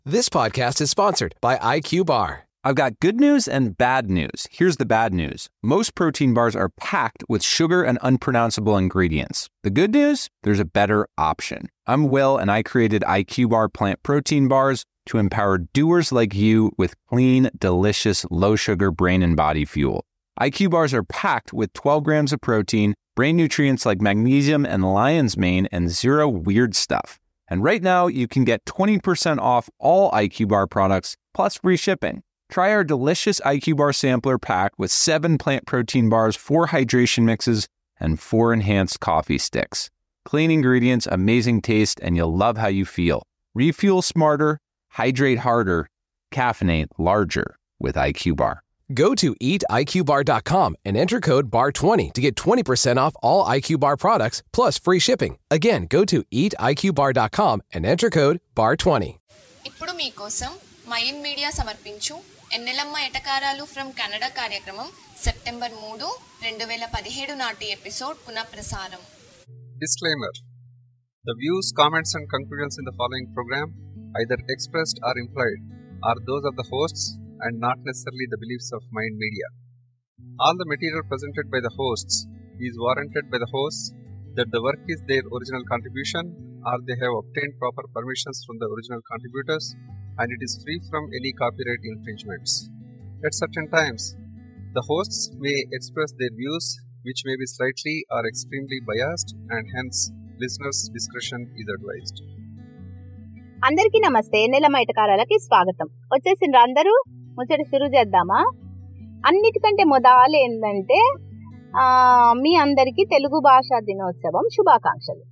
This podcast is sponsored by IQ Bar. I've got good news and bad news. Here's the bad news most protein bars are packed with sugar and unpronounceable ingredients. The good news there's a better option. I'm Will, and I created IQ Bar plant protein bars to empower doers like you with clean, delicious, low sugar brain and body fuel. IQ bars are packed with 12 grams of protein, brain nutrients like magnesium and lion's mane, and zero weird stuff. And right now, you can get 20% off all IQ Bar products plus free shipping. Try our delicious IQ Bar sampler pack with seven plant protein bars, four hydration mixes, and four enhanced coffee sticks. Clean ingredients, amazing taste, and you'll love how you feel. Refuel smarter, hydrate harder, caffeinate larger with IQ Bar. Go to eatiqbar.com and enter code BAR20 to get 20% off all IQ Bar products plus free shipping. Again, go to eatiqbar.com and enter code BAR20. ఇప్పుడు మీకోసం Mind Media సమర్పించు ఎన్నెలమ్మ ఎటకారాలు from Canada కార్యక్రమం September మూడు రెండు వేల పదిహేడు నాటి ఎపిసోడ్ పునఃప్రసారం Disclaimer The views, comments, and conclusions in the following program, either expressed or implied, are those of the hosts and not necessarily the beliefs of Mind Media. All the material presented by the hosts is warranted by the hosts that the work is their original contribution or they have obtained proper permissions from the original contributors and it is free from any copyright infringements. At certain times, the hosts may express their views which may be slightly or extremely biased and hence listeners' discretion is advised. అందరికీ నమస్తే నెల మైటకారాలకి స్వాగతం వచ్చేసిండ్రు అందరూ ముచ్చట షురు చేద్దామా అన్నిటికంటే మొదలు ఏంటంటే ఆ, మీ అందరికీ తెలుగు భాషా దినోత్సవం శుభాకాంక్షలు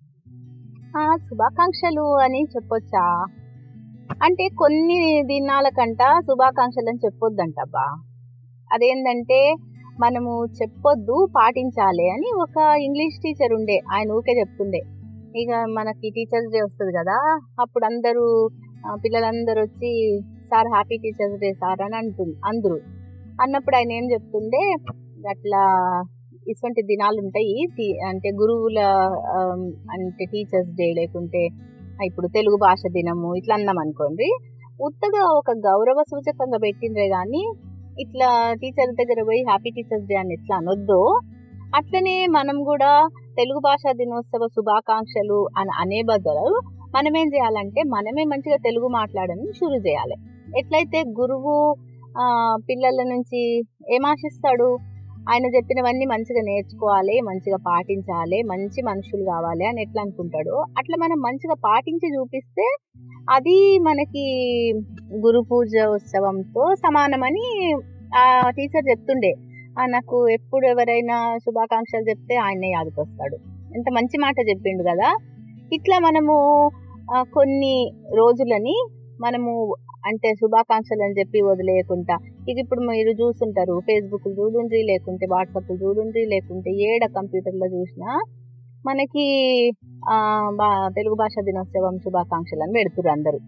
ఆ, శుభాకాంక్షలు అని చెప్పొచ్చా అంటే కొన్ని దినాల కంట శుభాకాంక్షలు అని చెప్పొద్దంటబ్బా అదేంటంటే మనము చెప్పొద్దు పాటించాలి అని ఒక ఇంగ్లీష్ టీచర్ ఉండే ఆయన ఊకే చెప్తుండే ఇక మనకి టీచర్స్ డే వస్తుంది కదా అప్పుడు అందరూ ఆ, పిల్లలందరూ వచ్చి sir happy teachers day sir అని అంటుంది అందరూ అన్నప్పుడు ఆయన ఏం చెప్తుండే అట్లా ఇటువంటి దినాలు ఉంటాయి టీ- అంటే గురువుల ఆమ్, అంటే టీచర్స్ డే లేకుంటే ఇప్పుడు తెలుగు భాష దినము ఇట్లా అన్నాం అనుకోండి ఉత్తగా ఒక గౌరవ సూచకంగా పెట్టిండ్రే కానీ ఇట్లా టీచర్ దగ్గర పోయి హ్యాపీ టీచర్స్ డే అని ఎట్లా అనొద్దో అట్లనే మనం కూడా తెలుగు భాషా దినోత్సవ శుభాకాంక్షలు అని అనే బదులు మనం ఏం చేయాలంటే మనమే మంచిగా తెలుగు మాట్లాడడం షురు చేయాలి ఎట్లయితే గురువు ఆ, పిల్లల నుంచి ఏం ఆశిస్తాడు ఆయన చెప్పినవన్నీ మంచిగా నేర్చుకోవాలి మంచిగా పాటించాలి మంచి మనుషులు కావాలి అని ఎట్లా అనుకుంటాడు అట్లా మనం మంచిగా పాటించి చూపిస్తే అది మనకి గురు పూజ ఉత్సవంతో సమానమని ఆ టీచర్ చెప్తుండే ఆ, నాకు ఎప్పుడు ఎవరైనా శుభాకాంక్షలు చెప్తే ఆయనే యాదకొస్తాడు ఎంత మంచి మాట చెప్పిండు కదా ఇట్లా మనము ఆ, కొన్ని రోజులని మనము అంటే శుభాకాంక్షలు అని చెప్పి వదిలేయకుండా ఇది ఇప్పుడు మీరు చూస్తుంటారు ఫేస్బుక్ చూడుండ్రి లేకుంటే వాట్సాప్ చూడుండ్రి లేకుంటే ఏడ కంప్యూటర్లో చూసినా మనకి ఆ, బా తెలుగు భాష దినోత్సవం శుభాకాంక్షలు అని పెడుతురు అందరూ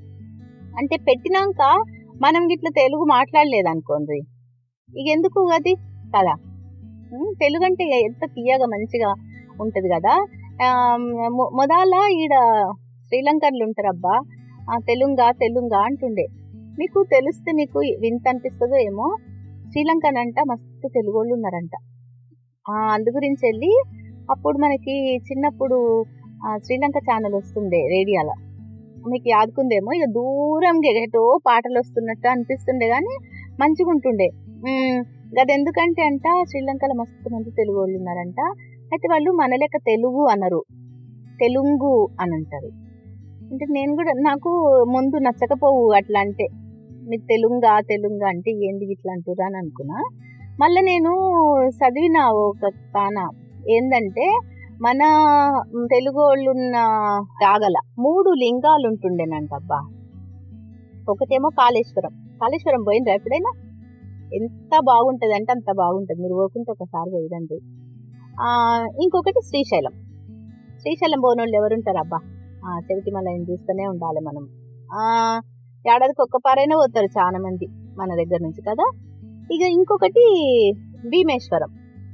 అంటే పెట్టినాక మనం గిట్ల తెలుగు మాట్లాడలేదు అనుకోండి ఇక ఎందుకు అది కదా ఉమ్, తెలుగు అంటే ఎంత తీయగా మంచిగా ఉంటది కదా ఆ, మొ- మొదల ఈడ శ్రీలంకన్లు ఉంటారబ్బా ఆ, తెలుంగా తెలుంగా అంటుండే మీకు తెలిస్తే మీకు వింత అనిపిస్తుందో ఏమో శ్రీలంకన్ అంట మస్తు తెలుగు వాళ్ళు ఉన్నారంట ఆ, అందు గురించి వెళ్ళి అప్పుడు మనకి చిన్నప్పుడు ఆ, శ్రీలంక ఛానల్ వస్తుండే రేడియోలో మీకు యాదుకుందేమో ఇక దూరంగా ఎటో పాటలు వస్తున్నట్టు అనిపిస్తుండే కానీ మంచిగా ఉంటుండే ఉమ్, గది ఎందుకంటే అంట శ్రీలంకలో మస్తు మంది తెలుగు వాళ్ళు ఉన్నారంట అయితే వాళ్ళు మన లెక్క తెలుగు అనరు తెలుగు అని అంటారు అంటే నేను కూడా నాకు ముందు నచ్చకపోవు అట్లా అంటే మీరు తెలుంగా తెలుంగా అంటే ఏంది ఇట్లా అంటురా అని అనుకున్నా మళ్ళీ నేను చదివిన ఒక తాన ఏందంటే మన తెలుగు వాళ్ళు ఉన్న రాగల మూడు లింగాలు ఉంటుండేనంట అబ్బా ఒకటేమో కాళేశ్వరం కాళేశ్వరం పోయినరా ఎప్పుడైనా ఎంత బాగుంటది అంటే అంత బాగుంటది మీరు పోకుంటే ఒకసారి పోయిరండి ఆ ఇంకొకటి శ్రీశైలం శ్రీశైలం పోనోళ్ళు ఎవరుంటారు అబ్బా ఆ చెవిటి మళ్ళీ చూస్తూనే ఉండాలి మనం ఆ ఏడాదికి ఒక్క పారైనా పోతారు చాలా మంది మన దగ్గర నుంచి కదా ఇక ఇంకొకటి భీమేశ్వరం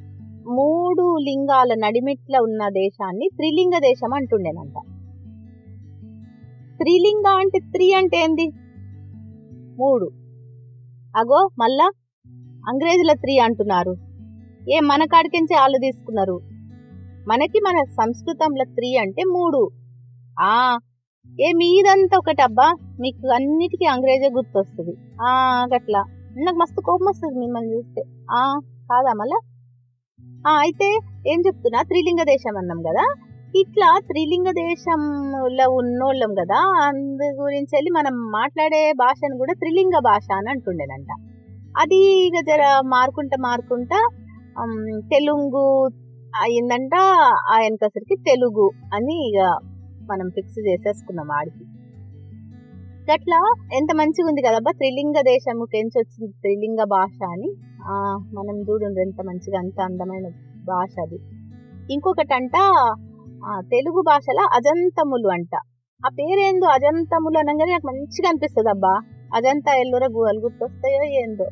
మూడు లింగాల నడిమిట్ల ఉన్న దేశాన్ని త్రిలింగ దేశం అంటుండేనంట త్రిలింగ అంటే త్రీ అంటే ఏంది మూడు అగో మళ్ళా అంగ్రేజుల త్రీ అంటున్నారు ఏ మన కాడికించే వాళ్ళు తీసుకున్నారు మనకి మన సంస్కృతంలో త్రీ అంటే మూడు ఆ ఏ మీదంతా ఒకటి అబ్బా మీకు అన్నిటికీ అంగ్రేజే గుర్తొస్తుంది ఆ గట్లా నాకు మస్తు కోపం వస్తుంది మిమ్మల్ని చూస్తే ఆ కాదా మళ్ళా ఆ అయితే ఏం చెప్తున్నా త్రిలింగ దేశం అన్నాం కదా ఇట్లా త్రిలింగ దేశంలో ఉన్నోళ్ళం కదా అందు గురించి వెళ్ళి మనం మాట్లాడే భాషను కూడా త్రిలింగ భాష అని అంటుండేనంట అది ఇక జర మారుకుంటా మారుకుంటా ఉమ్, తెలుగు అయిందంట ఆ వెనకసరికి తెలుగు అని ఇక మనం ఫిక్స్ చేసేసుకున్నాం ఆడికి గట్లా ఎంత మంచిగా ఉంది కదబ్బా త్రిలింగ దేశము కెంచి వచ్చింది త్రిలింగ భాష అని ఆ మనం చూడండి ఎంత మంచిగా అంత అందమైన భాష అది ఇంకొకటి అంట ఆ, తెలుగు భాషలో అజంతములు అంట ఆ పేరేందో అజంతములు అనగానే నాకు మంచిగా అనిపిస్తుంది అబ్బా అజంతా ఎల్లుర గుహలు గుర్తొస్తాయో ఏందో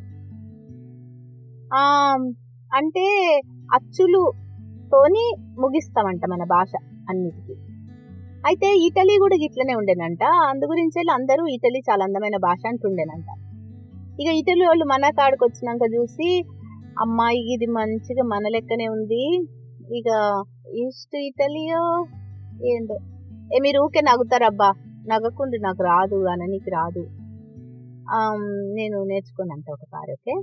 ఆ అంటే అచ్చులు తోని ముగిస్తామంట మన భాష అన్నిటికీ అయితే ఇటలీ కూడా ఇట్లనే ఉండేనంట అందు గురించి వెళ్ళి అందరూ ఇటలీ చాలా అందమైన భాష అంటుండేనంట ఇక ఇటలీ వాళ్ళు మన కాడికి వచ్చినాక చూసి అమ్మాయి ఇది మంచిగా మన లెక్కనే ఉంది ఇక ఈస్ట్ ఇటలీయో ఏందో ఏ మీరు ఊకే నవ్వుతారబ్బా నవ్వకుండా నాకు రాదు అని నీకు రాదు ఆమ్, నేను నేర్చుకోనంట ఒక పారి ఓకే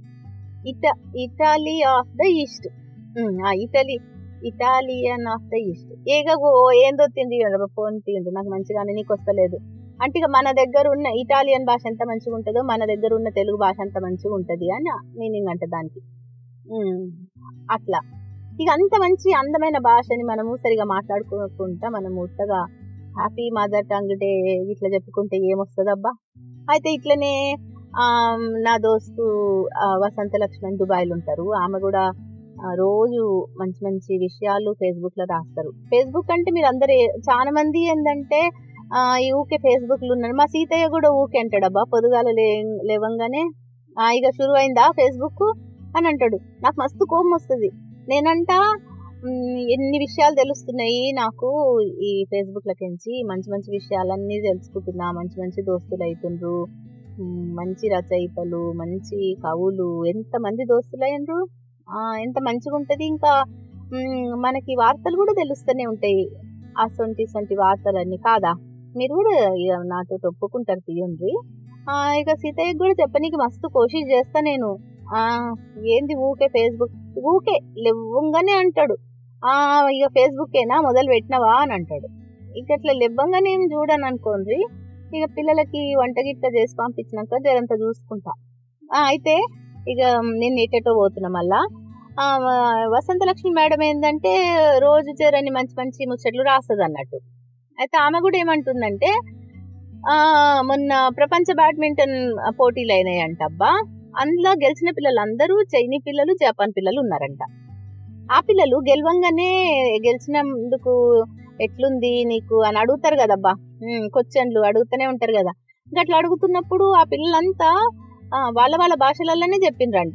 ఇట ఇటాలీ ఆఫ్ ద ఈస్ట్ ఆ Italy Italian of the east ఏగో ఏందో తిండి ఫోన్ తిండి నాకు మంచిగానే నీకు వస్తలేదు అంటే ఇక మన దగ్గర ఉన్న ఇటాలియన్ భాష ఎంత మంచిగా ఉంటుందో మన దగ్గర ఉన్న తెలుగు భాష అంత మంచిగా ఉంటది అని మీనింగ్ అంట దానికి ఉమ్, అట్లా ఇక అంత మంచి అందమైన భాషని మనము సరిగా మాట్లాడుకోకుండా మనం ఉత్తగా హ్యాపీ మదర్ టంగ్ డే ఇట్లా చెప్పుకుంటే ఏమొస్తుందబ్బా అయితే ఇట్లనే ఆ, నా దోస్తు ఆ, వసంత లక్ష్మణ్ దుబాయ్లో ఉంటారు ఆమె కూడా ఆ, రోజు మంచి మంచి విషయాలు ఫేస్బుక్ లో రాస్తారు ఫేస్బుక్ అంటే మీరు అందరు ఏ- చాలా మంది ఏంటంటే ఆ, ఈ ఊకే ఫేస్బుక్ లో ఉన్నారు మా సీతయ్య కూడా ఊకే అంటాడబ్బా పొదుగాల లే లేవంగానే "ఆ, ఇక షురు అయిందా ఫేస్బుక్ అని అంటాడు నాకు మస్తు కోపం వస్తుంది నేనంట "ఉమ్, ఎన్ని విషయాలు తెలుస్తున్నాయి నాకు ఈ ఫేస్బుక్ లకించి మంచి మంచి విషయాలన్నీ తెలుసుకుంటున్నా మంచి మంచి దోస్తులు అవుతుండ్రు ఉమ్, మంచి రచయితలు మంచి కవులు ఎంత మంది దోస్తులు అయినరు ఆ, ఎంత మంచిగా ఉంటది ఇంకా ఉమ్, మనకి వార్తలు కూడా తెలుస్తూనే ఉంటాయి అసొంటి సొంటి వార్తలన్నీ కాదా మీరు కూడా ఇక నాతో ఒప్పుకుంటారు తీయండి ఆ, ఇక సీతయ్యకి కూడా చెప్పనీకి మస్తు కోషిష్ చేస్తా నేను ఆ ఏంది ఊకే ఫేస్బుక్ ఊకే లెవ్వంగానే అంటాడు ఆ ఇక ఫేస్బుక్ ఏనా మొదలు పెట్టినవా అని అంటాడు ఇక అట్లా లెవ్వంగానే ఏం చూడను అనుకోండి ఇక పిల్లలకి వంట గిట్ట చేసి పంపించినాక జరంత చూసుకుంటా ఆ, అయితే ఇక నేను ఎటెటో పోతున్నా మళ్ళా ఆ, వసంతలక్ష్మి మేడం ఏంటంటే రోజు జరని మంచి మంచి ముచ్చట్లు రాస్తుంది అన్నట్టు అయితే ఆమె కూడా ఏమంటుందంటే ఆ మొన్న ప్రపంచ బ్యాడ్మింటన్ పోటీలు అయినాయంట అబ్బా అందులో గెలిచిన పిల్లలు అందరూ చైనీ పిల్లలు జపాన్ పిల్లలు ఉన్నారంట ఆ పిల్లలు గెలవంగానే గెలిచినందుకు ఎట్లుంది నీకు అని అడుగుతారు కదబ్బా ఉమ్, క్వశ్చన్లు అడుగుతూనే ఉంటారు కదా ఇంకా అట్లా అడుగుతున్నప్పుడు ఆ పిల్లలంతా ఆ, వాళ్ళ వాళ్ళ భాషలలోనే చెప్పిండ్రంట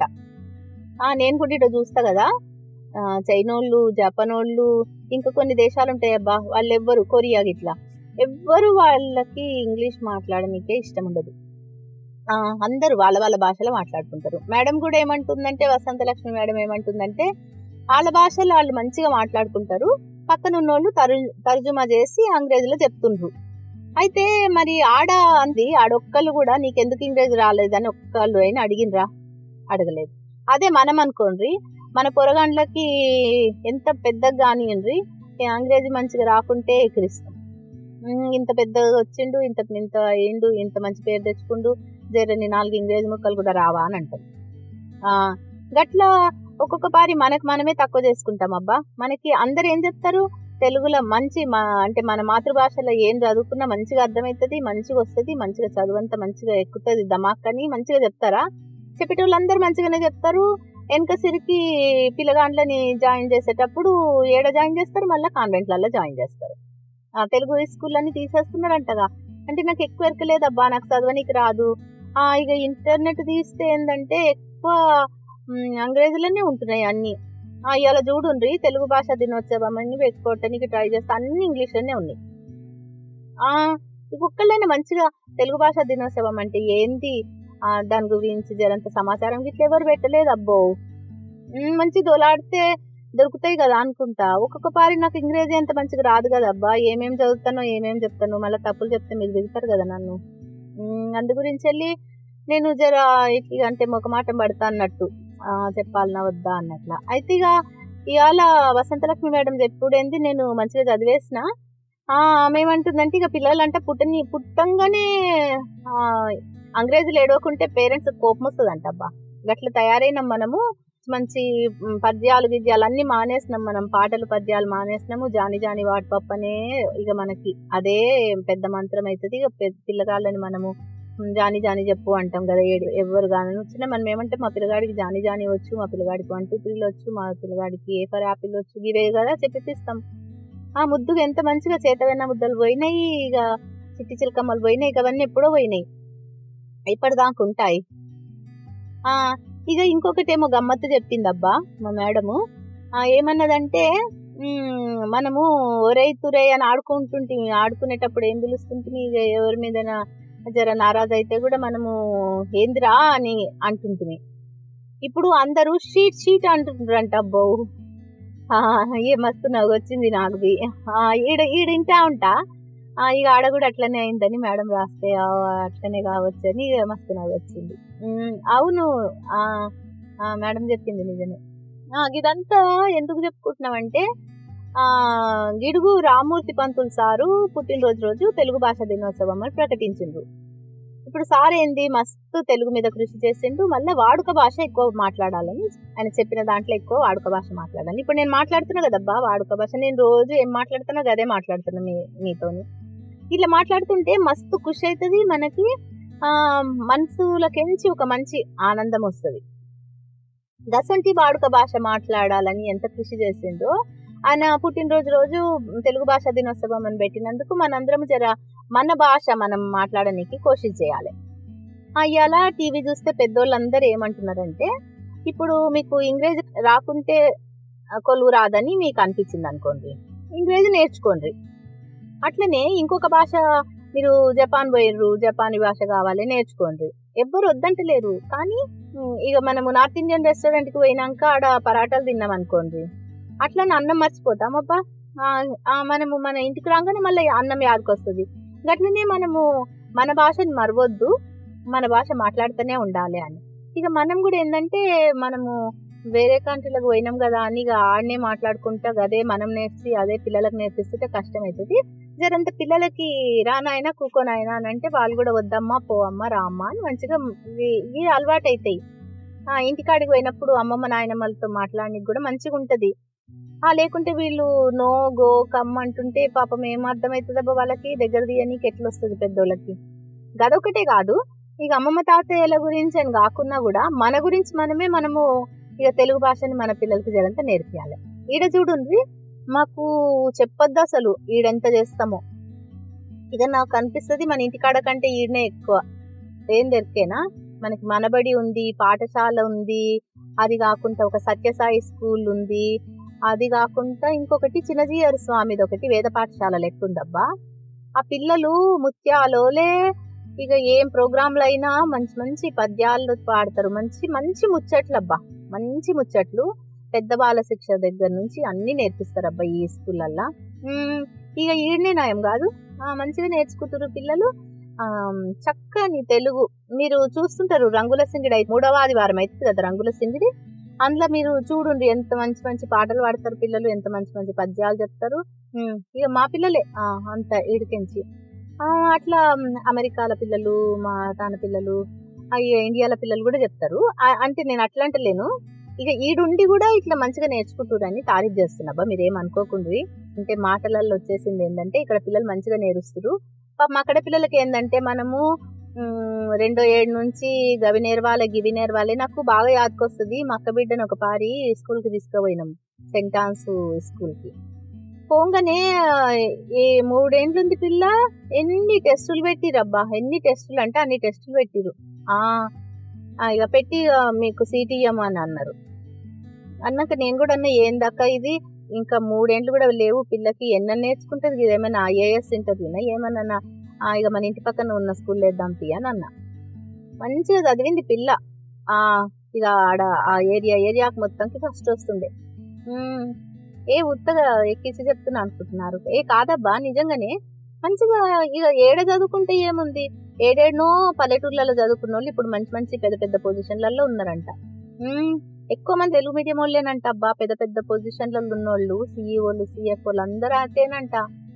ఆ నేను కూడా ఇటు చూస్తా కదా ఆ, చైనోళ్ళు జపానోళ్ళు ఇంకా కొన్ని దేశాలు ఉంటాయి అబ్బా వాళ్ళు ఎవ్వరు కొరియా గిట్లా ఎవ్వరు వాళ్ళకి ఇంగ్లీష్ మాట్లాడనికే ఇష్టం ఉండదు ఆ, అందరూ వాళ్ళ వాళ్ళ భాషలో మాట్లాడుకుంటారు మేడం కూడా ఏమంటుందంటే వసంత లక్ష్మి మేడం ఏమంటుందంటే వాళ్ళ భాషలో వాళ్ళు మంచిగా మాట్లాడుకుంటారు పక్కన ఉన్నోళ్ళు తరు తర్జుమా చేసి అంగ్రేజీలో చెప్తుండ్రు అయితే మరి ఆడ అంది ఆడొక్కళ్ళు కూడా నీకెందుకు ఇంగ్రేజీ రాలేదని ఒక్కళ్ళు అయినా అడిగినరా అడగలేదు అదే మనం అనుకోండి మన పొరగాండ్లకి ఎంత పెద్దగా కానివ్వండి అంగ్రేజీ మంచిగా రాకుంటే ఎక్కిరిస్తాం ఉమ్, ఇంత పెద్దగా వచ్చిండు ఇంత ఇంత ఏండు ఇంత మంచి పేరు తెచ్చుకుండు జరని నాలుగు ఇంగ్రేజీ ముక్కలు కూడా రావా అని అంటాం ఆ, గట్లా ఒక్కొక్క పారి మనకు మనమే తక్కువ చేసుకుంటాం అబ్బా మనకి అందరు ఏం చెప్తారు తెలుగులో మంచి మా అంటే మన మాతృభాషలో ఏం చదువుకున్నా మంచిగా అర్థమవుతుంది మంచిగా వస్తుంది మంచిగా చదువంతా మంచిగా ఎక్కుతుంది దమాక్ అని మంచిగా చెప్తారా చెప్పేటోళ్ళందరూ మంచిగానే చెప్తారు వెనక సిరికి పిల్లగాండ్లని జాయిన్ చేసేటప్పుడు ఏడ జాయిన్ చేస్తారు మళ్ళీ కాన్వెంట్లలో జాయిన్ చేస్తారు ఆ తెలుగు స్కూళ్ళని తీసేస్తున్నారంటగా అంటే నాకు ఎక్కువ ఎరకలేదబ్బా నాకు చదవనికి రాదు ఆ ఇక ఇంటర్నెట్ తీస్తే ఏంటంటే ఎక్కువ మ్, అంగ్రేజీలోనే ఉంటున్నాయి అన్ని ఆ ఇవాళ చూడుండ్రి తెలుగు భాష దినోత్సవం అని పెట్టుకోవటానికి ట్రై చేస్తే అన్ని ఇంగ్లీష్లోనే ఉన్నాయి ఆ ఈ ఒక్కళ్ళైనా మంచిగా తెలుగు భాష దినోత్సవం అంటే ఏంది ఆ, దాని గురించి జరంత సమాచారం గిట్ల ఎవరు పెట్టలేదు అబ్బో ఉమ్, మంచి దోలాడితే దొరుకుతాయి కదా అనుకుంటా ఒక్కొక్క పారి నాకు ఇంగ్రేజీ అంత మంచిగా రాదు కదా అబ్బా ఏమేం చదువుతానో ఏమేం చెప్తాను మళ్ళీ తప్పులు చెప్తే మీరు దిగుతారు కదా నన్ను ఉమ్, అందు గురించి వెళ్ళి నేను జర ఇట్లా అంటే ఒక మాట పడతా అన్నట్టు ఆ, చెప్పాలనా వద్దా అన్నట్ల అయితే ఇక ఇవాళ వసంతలక్ష్మి మేడం చెప్పుడేంది నేను మంచిగా చదివేసిన ఆ, ఆమె ఏమంటుందంటే ఇక పిల్లలంటే పుట్టని పుట్టంగానే ఆ, అంగ్రేజీలు ఏడవకుంటే పేరెంట్స్ కోపం వస్తుందంట అబ్బా గట్ల తయారైన మనము మంచి మ్, పద్యాలు గిద్యాలు అన్ని మానేసినాం మనం పాటలు పద్యాలు మానేసినాము జాని జాని వాటి పప్పనే ఇక మనకి అదే పెద్ద మంత్రం అవుతుంది ఇక పె- పిల్లగాళ్ళని మనము మ్, జాని జాని చెప్పు అంటాం కదా ఏడు ఎవరు కానీ వచ్చినా మనం ఏమంటే మా పిల్లగాడికి జాని జాని వచ్చు మా పిల్లగాడికి వన్ టూ త్రీలు వచ్చు మా పిల్లగాడికి ఏ ఫర్ యాపిల్ వచ్చు ఇవే కదా చెప్పిస్తాం ఆ ముద్దుగా ఎంత మంచిగా చేతవైన ముద్దలు పోయినాయి ఇక చిట్టి చిలకమ్మలు పోయినాయి ఇక అవన్నీ ఎప్పుడో పోయినాయి ఇప్పటిదాకా ఉంటాయి ఆ ఇక ఇంకొకటి ఏమో గమ్మత్తు చెప్పింది అబ్బా మా మేడము ఆ, ఏమన్నదంటే "మ్మ్, మనము ఒరే తురే అని ఆడుకుంటుంటే ఆడుకునేటప్పుడు ఏం పిలుస్తుంటే ఇక ఎవరి మీద జర నారాజ్ అయితే కూడా మనము ఏందిరా అని అంటుంటిమి ఇప్పుడు అందరూ షీట్ షీట్ అంటుండ్రంట అబ్బో ఆ, ఏ మస్తు నవ్వు వచ్చింది నాకు బి. ఆ, ఈడ ఈడ ఇంటా ఉంటా ఆ, ఇక ఆడ కూడా అట్లనే అయిందని మేడం రాస్తే ఆ, అట్లనే కావచ్చు అని ఇక మస్తు నవ్వు వచ్చింది ఉమ్, అవును ఆ ఆ, మేడం చెప్పింది నిజమే ఆ, ఇదంతా ఎందుకు చెప్పుకుంటున్నామంటే ఆ గిడుగు రామూర్తి పంతులు సారు పుట్టినరోజు రోజు తెలుగు భాష దినోత్సవం అని ప్రకటించిండ్రు ఇప్పుడు సార్ ఏంది మస్తు తెలుగు మీద కృషి చేసిండు మళ్ళీ వాడుక భాష ఎక్కువ మాట్లాడాలని ఆయన చెప్పిన దాంట్లో ఎక్కువ వాడుక భాష మాట్లాడాలి ఇప్పుడు నేను మాట్లాడుతున్నా కదబ్బా వాడుక భాష నేను రోజు ఏం మాట్లాడుతున్నా అదే మాట్లాడుతున్నా మీ మీతోని ఇట్లా మాట్లాడుతుంటే మస్తు ఖుషి అవుతుంది మనకి ఆ మనసులకెంచి ఒక మంచి ఆనందం వస్తుంది దసంటి వాడుక భాష మాట్లాడాలని ఎంత కృషి చేసిండో ఆయన పుట్టినరోజు రోజు తెలుగు భాష దినోత్సవం అని పెట్టినందుకు మనందరం జర మన భాష మనం మాట్లాడడానికి కోషిష్ చేయాలి అయ్యాల టీవీ చూస్తే పెద్దోళ్ళందరూ ఏమంటున్నారంటే ఇప్పుడు మీకు ఇంగ్రేజీ రాకుంటే ఆ, కొలువు రాదని మీకు అనిపించింది అనుకోండి ఇంగ్రేజీ నేర్చుకోండి అట్లనే ఇంకొక భాష మీరు జపాన్ పోయిర్రు జపానీ భాష కావాలి నేర్చుకోండి ఎవ్వరు వద్దంటలేరు కానీ ఉమ్, ఇక మనము నార్త్ ఇండియన్ రెస్టారెంట్ కి పోయినాక ఆడ పరాటాలు తిన్నాం అనుకోండి అట్లా అన్నం మర్చిపోతాం అబ్బా ఆ, ఆ, మనము మన ఇంటికి రాగానే మళ్ళీ అన్నం యాదకొస్తుంది గట్లనే మనము మన భాషని మరవద్దు మన భాష మాట్లాడుతూనే ఉండాలి అని ఇక మనం కూడా ఏంటంటే మనము వేరే కంట్రీలకు పోయినాం కదా అని ఇక ఆడనే మాట్లాడుకుంటా అదే మనం నేర్చి అదే పిల్లలకు నేర్పిస్తుంటే కష్టం అవుతుంది జరంత పిల్లలకి రానాయన కూకోనాయన అని అంటే వాళ్ళు కూడా వద్దమ్మా పోవమ్మా రామ్మా అని మంచిగా ఇవి- ఇవి అలవాటు అవుతాయి ఆ ఇంటికాడికి పోయినప్పుడు అమ్మమ్మ నాయనమ్మలతో మాట్లాడడానికి కూడా మంచిగా ఉంటది ఆ లేకుంటే వీళ్ళు నో గో కమ్ అంటుంటే పాపం ఏం అర్థమవుతుందబ్బా వాళ్ళకి దగ్గర తీయనీకి ఎట్లా వస్తుంది పెద్దోళ్ళకి గదొకటే కాదు ఇక అమ్మమ్మ తాతయ్యల గురించి అని కాకున్నా కూడా మన గురించి మనమే మనము ఇక తెలుగు భాషని మన పిల్లలకి జరంతా నేర్పియాలి ఈడ చూడుండ్రి మాకు చెప్పొద్దు అసలు ఈడెంత చేస్తామో ఇక నాకు అనిపిస్తుంది మన ఇంటికాడ కంటే ఈడనే ఎక్కువ ఏం దొరికేనా మనకి మనబడి ఉంది పాఠశాల ఉంది అది కాకుండా ఒక సత్యసాయి స్కూల్ ఉంది అది కాకుండా ఇంకొకటి చిన్నజీయర్ స్వామిది ఒకటి వేద పాఠశాల లెక్క ఉందబ్బా ఆ పిల్లలు ముత్యాలోలే ఇక ఏం ప్రోగ్రాంలు అయినా మంచి మంచి పద్యాలు పాడతారు మంచి మంచి ముచ్చట్లు అబ్బా మంచి ముచ్చట్లు పెద్ద బాల శిక్ష దగ్గర నుంచి అన్ని నేర్పిస్తారు అబ్బా ఈ స్కూళ్ళల్లా ఉమ్, ఇక ఈడనే నయం కాదు ఆ, మంచిగా నేర్చుకుంటారు పిల్లలు ఆ, చక్కని తెలుగు మీరు చూస్తుంటారు రంగుల సింగిడి అయితే మూడవ ఆదివారం అవుతుంది కదా రంగుల సింగిడి అందులో మీరు చూడండి ఎంత మంచి మంచి పాటలు పాడతారు పిల్లలు ఎంత మంచి మంచి పద్యాలు చెప్తారు ఉమ్, ఇక మా పిల్లలే ఆ, అంత ఈడికించి ఆ, అట్లా ఉమ్, అమెరికాల పిల్లలు మా తాన పిల్లలు అయ్యి ఇండియాల పిల్లలు కూడా చెప్తారు ఆ, అంటే నేను అట్లా అంటలేను ఇక ఈడుండి కూడా ఇట్లా మంచిగా నేర్చుకుంటురని తారీఫ్ చేస్తున్నాబ్బా మీరేం అనుకోకుండ్రి అంటే మాటలలో వచ్చేసింది ఏంటంటే ఇక్కడ పిల్లలు మంచిగా నేరుస్తారు పాపం అక్కడ పిల్లలకి ఏంటంటే మనము ఉమ్, రెండో ఏడు నుంచి గవి నేర్వాలి గివి నేర్వాలి నాకు బాగా యాదకొస్తుంది మా అక్క బిడ్డను ఒక పారి స్కూల్ కి తీసుకుపోయినాం సెంట్ ఆన్స్ స్కూల్ కి పోగానే ఈ మూడేండ్లు ఉంది పిల్ల ఎన్ని టెస్టులు పెట్టిరబ్బా ఎన్ని టెస్టులు అంటే అన్ని టెస్టులు పెట్టిరు ఆ ఆ, ఇక పెట్టి ఇక మీకు సీట్ ఇయ్యమని అన్నారు అన్నాక నేను కూడా అన్న ఏందక్క ఇది ఇంకా మూడేండ్లు కూడా లేవు పిల్లకి ఎన్న నేర్చుకుంటది ఇది ఏమైనా ఐఏఎస్ ఇంటర్వ్యూనా ఏమన్నా ఆ, ఇక మన ఇంటి పక్కన ఉన్న స్కూల్ వేద్దాం తీ అని అన్న మంచిగా చదివింది పిల్ల ఆ ఇక ఆడ ఆ ఏరియా ఏరియాకి మొత్తంకి ఫస్ట్ వస్తుండే ఉమ్, ఏ ఉత్తగా ఎక్కించి చెప్తున్నా అనుకుంటున్నారు ఏ కాదబ్బా నిజంగానే మంచిగా ఇక ఏడ చదువుకుంటే ఏముంది ఏడేడనో పల్లెటూర్లలో చదువుకున్న వాళ్ళు ఇప్పుడు మంచి మంచి పెద్ద పెద్ద పొజిషన్లలో ఉన్నారంట ఉమ్, ఎక్కువ మంది తెలుగు మీడియం వాళ్ళేనంట అబ్బా పెద్ద పెద్ద పొజిషన్లలో ఉన్నోళ్ళు సీఈఓలు సిఎఫ్ఓలు అందరూ అదేనంట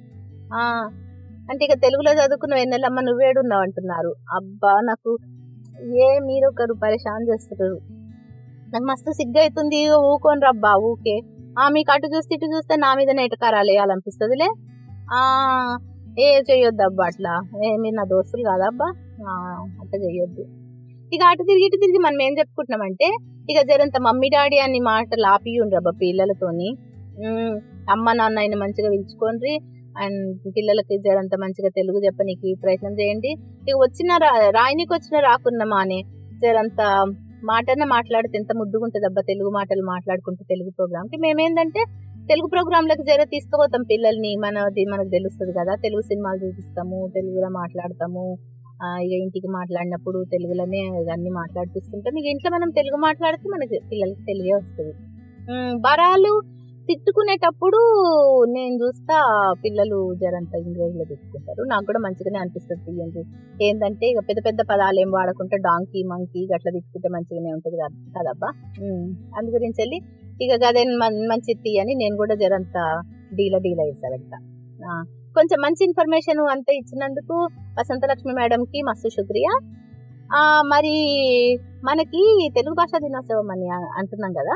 ఆ అంటే ఇక తెలుగులో చదువుకున్న వెన్నెలమ్మ నువ్వేడున్నావు అంటున్నారు అబ్బా నాకు ఏ మీరు ఒకరు పరేషాన్ చేస్తున్నారు నాకు మస్తు సిగ్గు అవుతుంది ఊకోని రబ్బా ఊకే ఆ మీకు అటు చూస్తే ఇటు చూస్తే నా మీద నెటకారాలు వేయాలనిపిస్తుందిలే ఆ ఏ చెయ్యొద్దు అబ్బా అట్లా ఏ మీరు నా దోస్తులు కాదబ్బా ఆ, అట్లా చెయ్యొద్దు ఇక అటు తిరిగి ఇటు తిరిగి మనం ఏం చెప్పుకుంటున్నామంటే ఇక జరంత మమ్మీ డాడీ అని మాటలు ఆపియుండ్రు అబ్బా పిల్లలతోని ఉమ్, అమ్మ నాన్న ఆయన మంచిగా పిలుచుకోండి అండ్ పిల్లలకి జరంత మంచిగా తెలుగు చెప్పనీకి ప్రయత్నం చేయండి ఇక వచ్చిన రా రాయనికి వచ్చిన రాకున్న మానే జరంత మాటన మాట్లాడితే ఎంత ముద్దుగా ఉంటుంది అబ్బా తెలుగు మాటలు మాట్లాడుకుంటూ తెలుగు ప్రోగ్రామ్కి మేమేందంటే తెలుగు ప్రోగ్రాంలకు జర తీసుకుపోతాం పిల్లల్ని మనది మనకు తెలుస్తుంది కదా తెలుగు సినిమాలు చూపిస్తాము తెలుగులో మాట్లాడతాము ఆ, ఇక ఇంటికి మాట్లాడినప్పుడు తెలుగులోనే అన్ని మాట్లాడిపిస్తుంటాం ఇక ఇంట్లో మనం తెలుగు మాట్లాడితే మనకి పిల్లలకి తెలుగే వస్తుంది ఉమ్, బరాలు తిట్టుకునేటప్పుడు నేను చూస్తా పిల్లలు జరంత ఇంగ్లీష్లో తిట్టుకుంటారు నాకు కూడా మంచిగానే అనిపిస్తుంది తీయండి ఏంటంటే ఇక పెద్ద పెద్ద పదాలు ఏం వాడకుంటే డాంకీ మంకీ గట్లా తిట్టుకుంటే మంచిగానే ఉంటుంది కదా కదబ్బా ఉమ్, అందు గురించి వెళ్ళి ఇక గదే మం- మంచి తీ అని నేను కూడా జరంత డీల డీల వేసా పెడతా ఆ, కొంచెం మంచి ఇన్ఫర్మేషన్ అంతా ఇచ్చినందుకు వసంతలక్ష్మి మేడంకి మస్తు శుక్రియా ఆ, మరి మనకి తెలుగు భాషా దినోత్సవం అని అ- అంటున్నాం కదా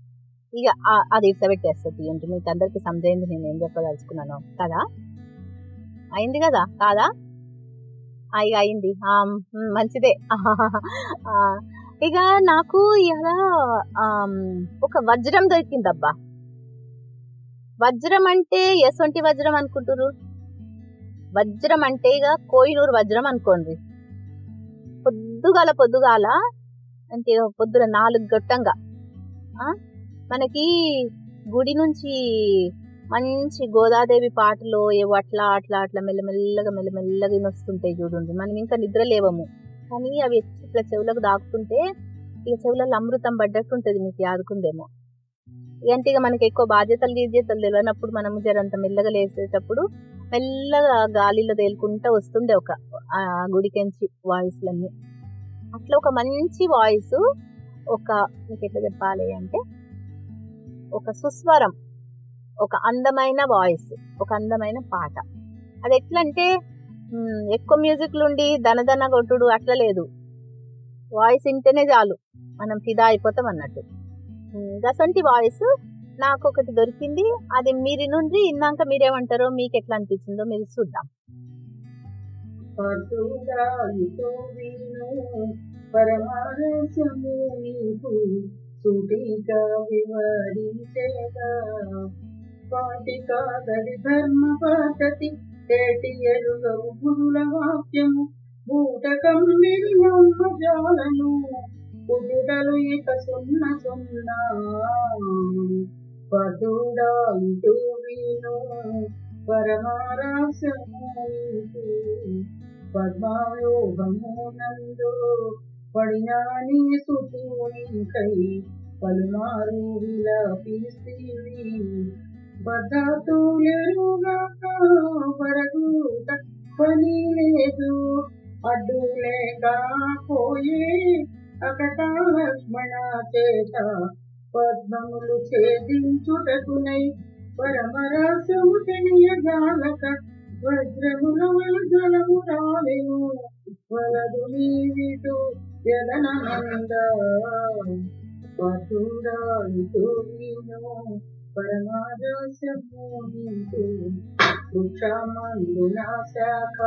ఇక ఆ- అది ఇడ్సబెట్టేస్తుంది ఏంటి మీకు అందరికి సమజైంది నేను ఏం చెప్పదలుచుకున్నాను కదా అయింది కదా కాదా ఆ, ఇక అయింది ఆ, మ్, మంచిదే ఆ, ఇక నాకు ఇలా ఒక వజ్రం దొరికిందబ్బా వజ్రం అంటే ఎసొంటి వజ్రం అనుకుంటురు వజ్రం అంటే ఇక కోయినూరు వజ్రం అనుకోండి పొద్దుగాల పొద్దుగాల అంటే ఇక పొద్దున నాలుగు గట్టంగా ఆ, మనకి గుడి నుంచి మంచి గోదాదేవి పాటలు ఏవో అట్లా అట్లా అట్లా మెల్లమెల్లగా మెల్లమెల్లగా వస్తుంటాయి చూడండి మనం ఇంకా నిద్ర లేవము కానీ అవి ఎత్తి ఇట్లా చెవులకు దాకుతుంటే ఇక చెవులలో అమృతం పడ్డట్టు ఉంటుంది మీకు యాదుకుందేమో అంటే ఇక మనకి ఎక్కువ బాధ్యతలు గీధ్యతలు తెలియనప్పుడు మనం జరంత మెల్లగా లేసేటప్పుడు మెల్లగా గాలిలో తేలుకుంటా వస్తుండే ఒక ఆ గుడికెంచి వాయిస్లన్నీ అట్లా ఒక మంచి వాయిస్ ఒక మీకు ఎట్లా చెప్పాలి అంటే ఒక సుస్వరం ఒక అందమైన వాయిస్ ఒక అందమైన పాట అది ఎట్లా అంటే మ్, ఎక్కువ మ్యూజిక్లు ఉండి దనదన కొట్టుడు అట్లా లేదు వాయిస్ వింటేనే చాలు మనం ఫిదా అయిపోతాం అన్నట్టు మ్, గసంటి వాయిస్ నాకు ఒకటి దొరికింది అది మీరు నుండి ఇన్నాక మీరేమంటారో మీకు ఎట్లా అనిపించిందో మీరు చూద్దాం పట్టుగాలితో వీణు పరమారసము నీకు సూటిగా వివరించేగా పాటి కాదడి ధర్మ పద్ధతి ఏటి ఎరుగవు గురుల వాక్యము బూటకం జాలను పుట్టుటలు ఇక సున్న సున్నా పదుడా ఇటు వీణు పరమారసము నీకు పద్మావ్యూహమునందు పడినాని సుతూనికై పలుమారు విలపిస్తీవి బద్దతులెరుగాక పరగుట పని లేదు అడ్డులేక పోయే అకట లక్ష్మణ చేత పద్మములు ఛేదించుటకునై పరమరసము తెలియగాలక వజ్రముల జలము రాలేను వలదు నీవిటు జలనంద పతురాయితో వీణు పరమారసము నీకు వృక్షమందున శాఖ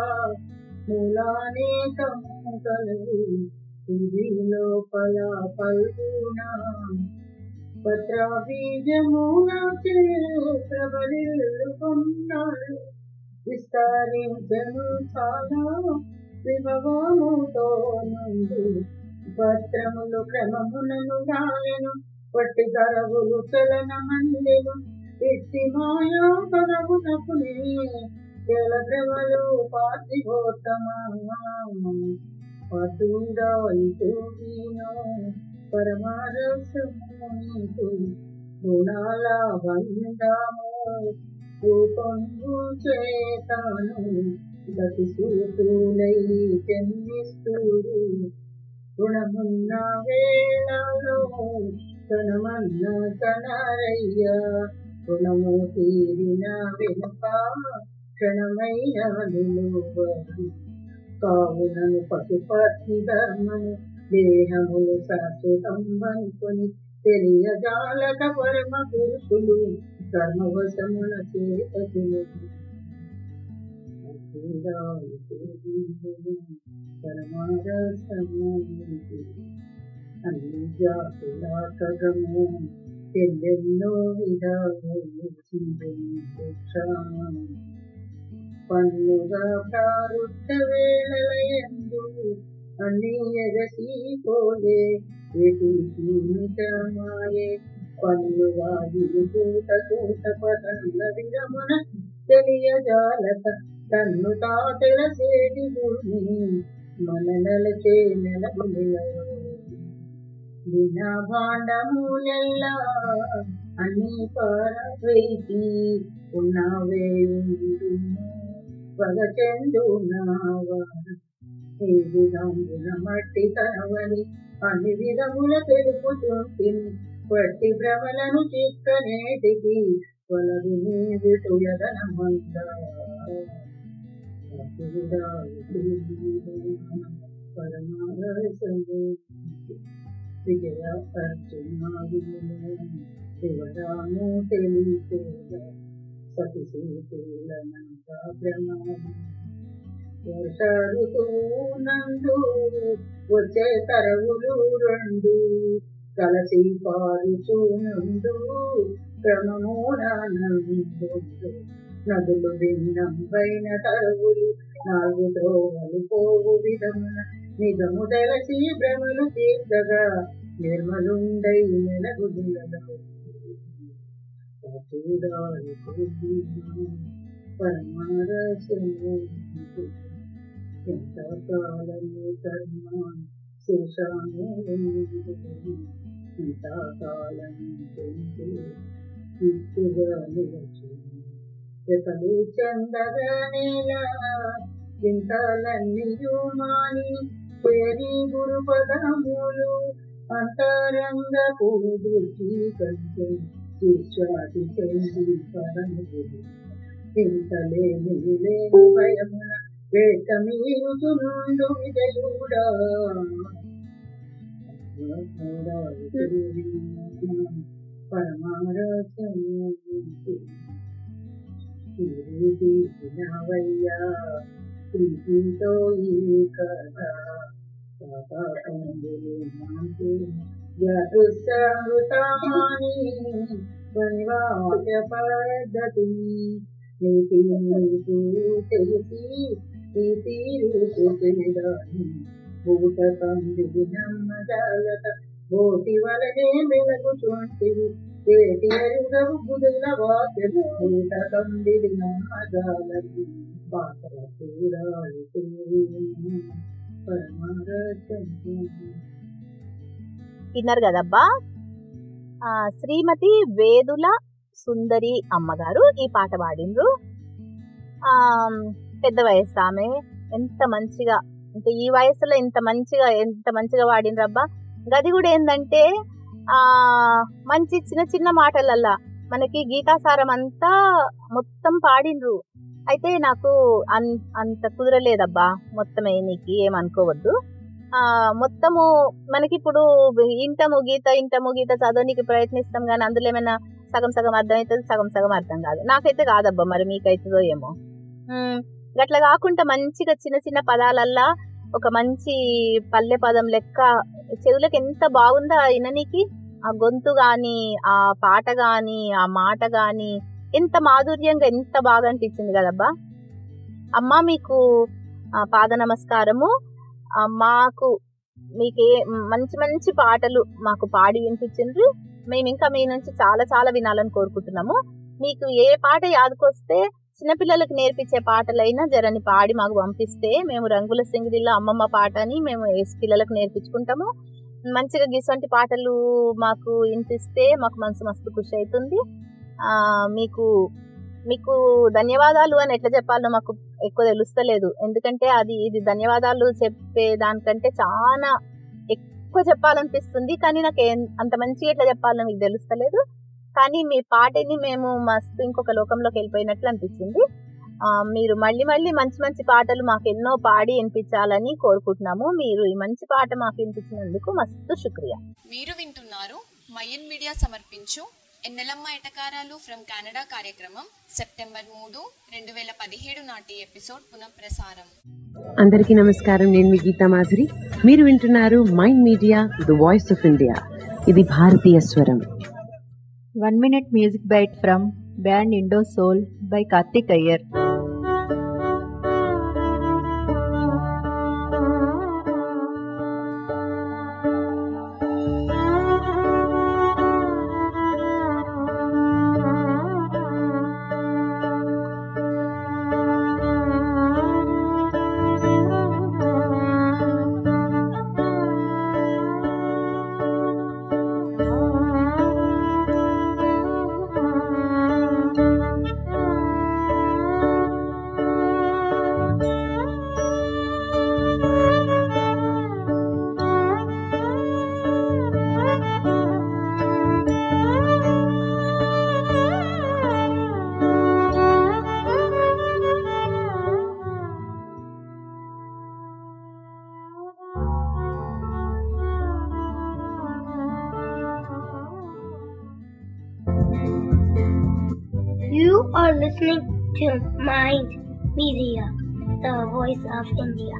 మూలానేకము కలవు ఇది లోపల పల్గుణ పత్ర బీజమున ప్రబలిల్లు కొన్నాడు విస్తరించను చాలా విభవముతో నుండి పత్రములు క్రమమునను రాయను పట్టి కరవులు చలన మండెను ఇట్టి మాయా కరవునకునే జలభ్రమలు పార్థివోత్తమా పదుడాయితు వీణో పరమారసము నీకు గుణాల వందాము రూపము చేతాను గతి సూతులై జన్మిస్తూరు గుణమున్న వేళలో కనమన్న కనరయ్య గుణము తీరిన వెనుక క్షణమైన నిలువరు కావునను పశుపత్ని ధర్మము దేహములు శాశ్వతం అనుకొని తెలియజాలక పరమ పురుషులు కర్మవశముల చేతకులు పరమారసము అన్ని జాతుల కగము ఎన్నెన్నో విధాలు పన్నుగా ప్రారుద్ధ వేళలయందు అన్ని ఎగసి పోలే ఎటి సీమితమాయే పన్నుగా దిగుకూట కూట పదన్న విరమణ తెలియజాలక తన్ను తా తెలసేటి భూమి మన నెలచే నెలగులలో వినా భాండములెల్లా అన్ని పారవేసి ఉన్నావే పగ చెందున్నావా ఏ విధమున మట్టి తనవని అన్ని విధముల తెలుపుతుంటిని పట్టి భ్రమలను చిక్కనేటికి కొలది నీవి తుయదనమంతా పరమారసము విజయ అర్జునాదులను శివరాము తెలిసేద సతి సూతులనంత ప్రమాదం వర్ష ఋతువు నందు వచ్చే తరవులు రెండు కలసి పారుచునుండు క్రమమునందు నదులు భిన్నంపైన తరువులు నాలుగు త్రోవలు పోవు విధమున నిజము తెలసి భ్రమలు తీర్చగా నిర్మలుండై నెలగుదులలో పరమారసము ఎంత కాలము కర్మ శేషాను ఎంత కాలం చెందు ఇట్టుగా నిలచు జతలు చందగా నేల చింతలన్నీయు మాని పేరి గురు పదములు అంతరంగ పూదృష్టి కంటే శిష్యాది చెంది పరములు చింతలేని లేని భయమున వేట మీరుచునుండు విజయుడా పరమారసము తీసినవయ్యా ప్రీతితో ఈ కథ జృతాని వనివాక్య పద్ధతిని నీతి నీకు తెలిసి ఈ తీరు తెలియదాని భూతకం నమ్మజాలత బోటి వలనే వెలగుచుంటివి ఏటి ఎరుగవు బుధుల వాక్యము భూతకం నమ్మజాలతి పాత్ర చూడాలి పరమారసము విన్నారు కదబ్బా ఆ, శ్రీమతి వేదుల సుందరి అమ్మగారు ఈ పాట పాడిండ్రు ఆ పెద్ద వయసు ఆమె ఎంత మంచిగా అంటే ఈ వయసులో ఇంత మంచిగా ఎంత మంచిగా పాడిండ్రబ్బా గది కూడా ఏంటంటే ఆ మంచి చిన్న చిన్న మాటలల్లా మనకి గీతాసారం అంతా మొత్తం పాడిండ్రు అయితే నాకు అన్ అంత కుదరలేదబ్బా మొత్తమే నీకు ఏమనుకోవద్దు ఆ మొత్తము మనకి ఇప్పుడు ఇంటము గీత ఇంటము గీత చదవనికి ప్రయత్నిస్తాం కానీ అందులో ఏమైనా సగం సగం అర్థం అవుతుంది సగం సగం అర్థం కాదు నాకైతే కాదబ్బా మరి మీకైతుందో ఏమో ఉమ్, గట్ల కాకుండా మంచిగా చిన్న చిన్న పదాలల్లా ఒక మంచి పల్లె పదం లెక్క చెవులకు ఎంత బాగుందా విననీకి ఆ గొంతు గాని ఆ పాట గాని ఆ మాట గాని ఎంత మాధుర్యంగా ఎంత బాగా అనిపించింది కదబ్బా అమ్మా మీకు ఆ, పాద నమస్కారము ఆ, మాకు మీకే మంచి మంచి పాటలు మాకు పాడి వినిపించిండ్రు మేము ఇంకా మీ నుంచి చాలా చాలా వినాలని కోరుకుంటున్నాము మీకు ఏ పాట యాదకొస్తే చిన్నపిల్లలకు నేర్పించే పాటలైనా జరని పాడి మాకు పంపిస్తే మేము రంగుల సింగిడిలో అమ్మమ్మ పాట అని మేము వేసి పిల్లలకు నేర్పించుకుంటాము మంచిగా గిసొంటి పాటలు మాకు వినిపిస్తే మాకు మనసు మస్తు ఖుషి అవుతుంది ఆ, మీకు మీకు ధన్యవాదాలు అని ఎట్లా చెప్పాలో మాకు ఎక్కువ తెలుస్తలేదు ఎందుకంటే అది ఇది ధన్యవాదాలు చెప్పే దానికంటే చాలా ఎక్కువ చెప్పాలనిపిస్తుంది కానీ నాకు ఏం- అంత మంచిగా ఎట్లా చెప్పాలో మీకు తెలుస్తలేదు కానీ మీ పాటని మేము మస్తు ఇంకొక లోకంలోకి వెళ్ళిపోయినట్లు అనిపించింది ఆ, మీరు మళ్ళీ మళ్ళీ మంచి మంచి పాటలు మాకు ఎన్నో పాడి వినిపించాలని కోరుకుంటున్నాము మీరు ఈ మంచి పాట మాకు వినిపించినందుకు మస్తు శుక్రియా మీరు వింటున్నారు మయన్ మీడియా సమర్పించు ఎన్నెలమ్మ ఎటకారాలు ఫ్రమ్ కెనడా కార్యక్రమం సెప్టెంబర్ మూడు రెండు వేల పదిహేడు నాటి ఎపిసోడ్ పునఃప్రసారం అందరికీ నమస్కారం నేను మీ గీతా మాధురి మీరు వింటున్నారు Mind Media the voice of India ఇది భారతీయ స్వరం One minute music bite from band Indo Soul by Karthik Iyer. You are listening to Mind Media, the voice of India.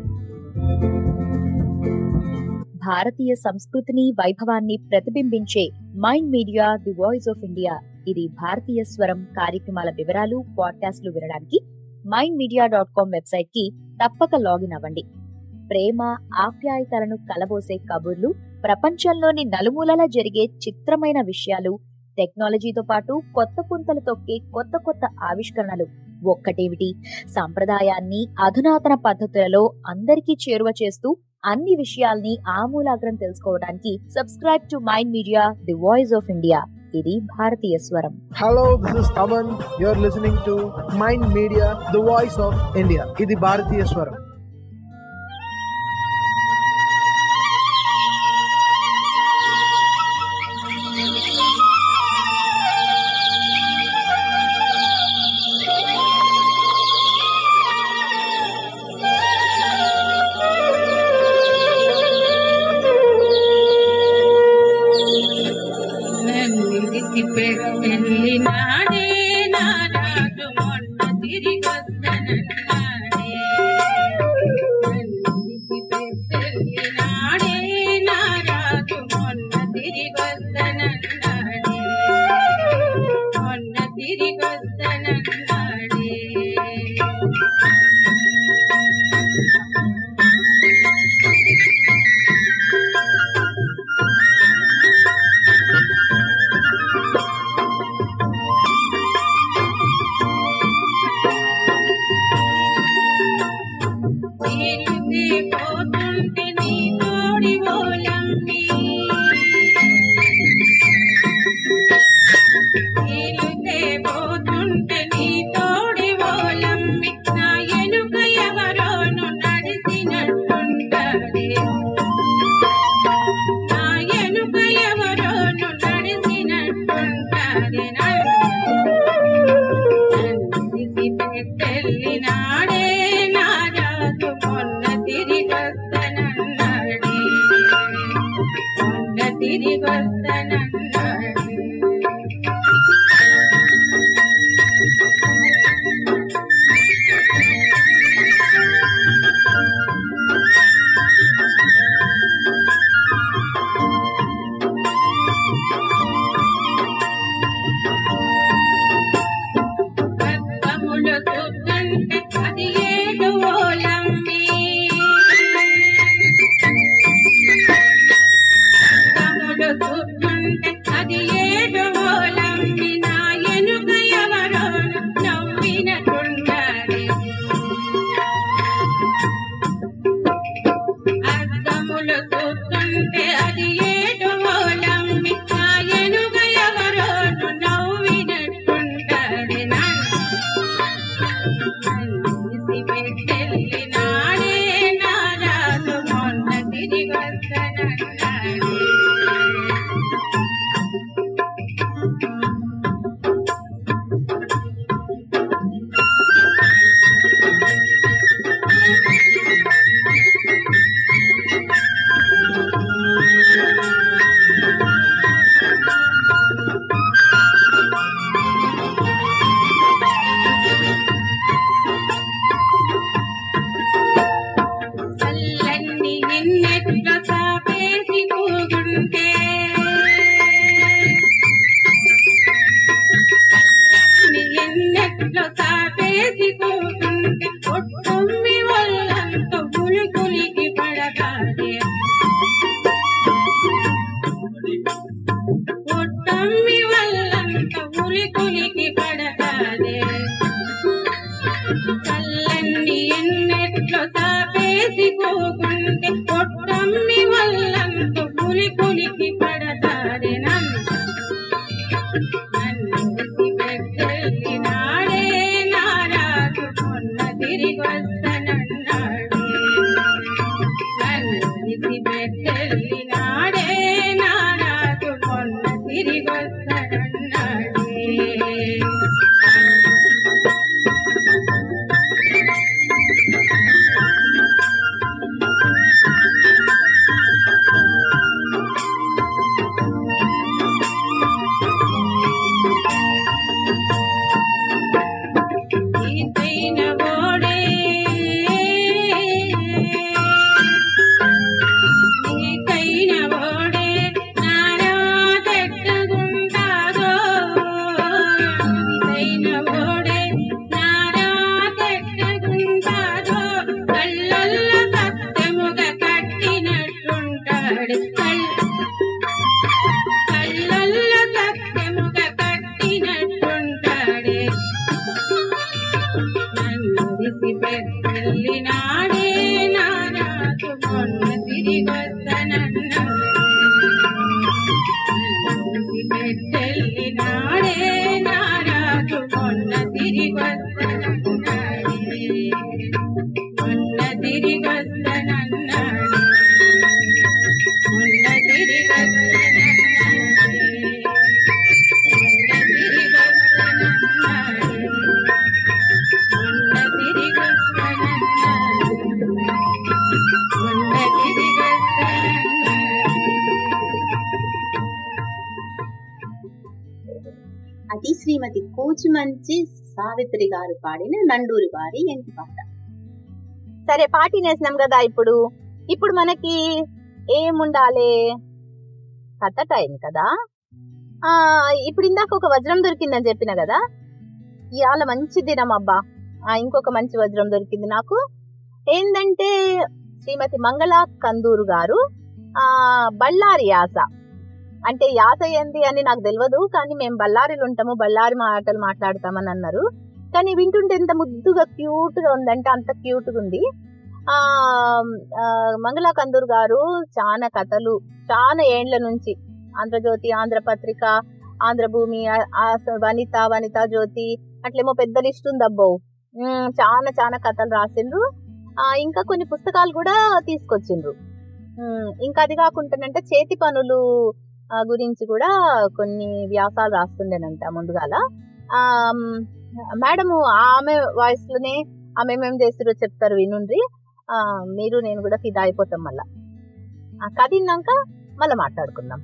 భారతీయ సంస్కృతిని వైభవాన్ని ప్రతిబింబించే Mind Media the voice of India ఇది భారతీయ స్వరం కార్యక్రమాల వివరాలు పాడ్కాస్ట్లు వినడానికి Mind Media dot com website కి తప్పక లాగిన్ అవ్వండి ప్రేమ ఆప్యాయతలను కలబోసే కబుర్లు ప్రపంచంలోని నలుమూలలా జరిగే చిత్రమైన విషయాలు టెక్నాలజీతో పాటు కొత్త పుంతలు తొక్కే కొత్త కొత్త ఆవిష్కరణలు ఒక్కటేమిటి సంప్రదాయాన్ని అధునాతన పద్ధతులలో అందరికీ చేరువ చేస్తూ అన్ని విషయాల్ని ఆమూలాగ్రం తెలుసుకోవడానికి subscribe to Mind Media the voice of India ఇది భారతీయ స్వరం Hello, this is Taman. You're listening to Mind Media, the voice of India. ఇది భారతీయ స్వరం నన్నిడిసి పెట్టెల్లి నాడే నారాజు మొన్న తిరిగొద్దనన్నాడే నన్నిడిసి పెట్టెల్లి నాడే నారాజు మొన్న తిరిగొద్దనన్నాడే మొన్న తిరిగొద్దనన్నాడే తేలితే పోతుంటే నీ తోడి ఓలమ్మి తేలితే పోతుంటే నీ తోడి ఓలమ్మి నా ఎనుక ఎవరోను నడిచినట్టుంటది నా ఎనుక ఎవరోను నడిచినట్టుంటది నన్నిసి పెట్టెల్లి నాడే నారాజు మొన్న తిరిగొద్దనన్నాడే మొన్న తిరిగొద్దనన్నాడే రక్తములు చూస్తుంటే అది ఏడు ఓలమ్మి రక్తములు చూస్తుంటే ఒట్టమ్మి వల్లంత ఉలి కులికి పడతాదే చల్లండి ఎన్నెట్లో తాపేసి పోకుంటే ఒట్టమ్మి వల్లంత ఉలి కులికి పడతాదే నన్ను నన్ను పెద్దెళ్ళి నాడే నారాజు మొన్న తిరిగి వస్తానన్నాడే నన్ను పెద్దెళ్ళి నాడే నారాజు మొన్న తిరిగి వస్తానన్నాడే ఈతైన ఓడే నీకైన ఓడే నారా తెట్టుగుంటాదో నీకైన ఓడే నారా తెట్టుగుంటాదో కళ్ళల్ల సత్యముగ కట్టినట్టుంటాడు కళ్ళ కళ్ళల్ల సత్యముగ కట్టినట్టుంటాడే నందిసి పెళ్ళి నాడే నారాజు మొన్న తిరిగి వస్తానన్నాడే నందిసి పెళ్ళి నాడే నారాజు మొన్న తిరిగి వస్తానన్నాడే మొన్న తిరిగి వస్తానన్నాడే మొన్న తిరిగి వస్తానన్నాడే మొన్న తిరిగి వస్తానన్నాడే మొన్న తిరిగి వస్తానన్నాడు మొన్న తిరిగి అది శ్రీమతి కూచిమంచి సావిత్రి గారు పాడిన నండూరి వారి ఎంటి పాట సరే పాటి నేసినాం కదా ఇప్పుడు ఇప్పుడు మనకి ఏముండాలి కథ టైం కదా ఆ ఇప్పుడు ఇందాక ఒక వజ్రం దొరికిందని చెప్పిన కదా ఇవాళ మంచి దినం అబ్బా ఆ, ఇంకొక మంచి వజ్రం దొరికింది నాకు ఏంటంటే శ్రీమతి మంగళ కందూరు గారు ఆ బళ్ళారి యాస అంటే యాస ఏంది అని నాకు తెలియదు కానీ మేము బళ్ళారిలో ఉంటాము బళ్ళారి మాటలు మాట్లాడతామని అన్నారు కానీ వింటుంటే ఎంత ముద్దుగా క్యూట్ గా ఉందంటే అంత క్యూట్ గా ఉంది ఆ ఆ, మంగళ కందూరు గారు చాలా కథలు చాలా ఏండ్ల నుంచి ఆంధ్రజ్యోతి ఆంధ్రపత్రిక ఆంధ్రభూమి ఆ- ఆ స- వనిత వనిత జ్యోతి అట్లేమో పెద్ద లిస్ట్ ఉంది అబ్బో ఉమ్, చాలా చాలా కథలు రాసిండ్రు ఆ, ఇంకా కొన్ని పుస్తకాలు కూడా తీసుకొచ్చిండ్రు ఉమ్, ఇంకా అది కాకుండానంటే చేతి పనులు ఆ, గురించి కూడా కొన్ని వ్యాసాలు రాస్తుండేనంట ముందుగాల ఆ, మేడము ఆమె వాయిస్ లోనే ఆమె ఏమేం చేస్తారో చెప్తారు వినుండ్రి ఆ, మీరు నేను కూడా ఫిదా అయిపోతాం మళ్ళా ఆ కథ విన్నాక మళ్ళీ మాట్లాడుకుందాం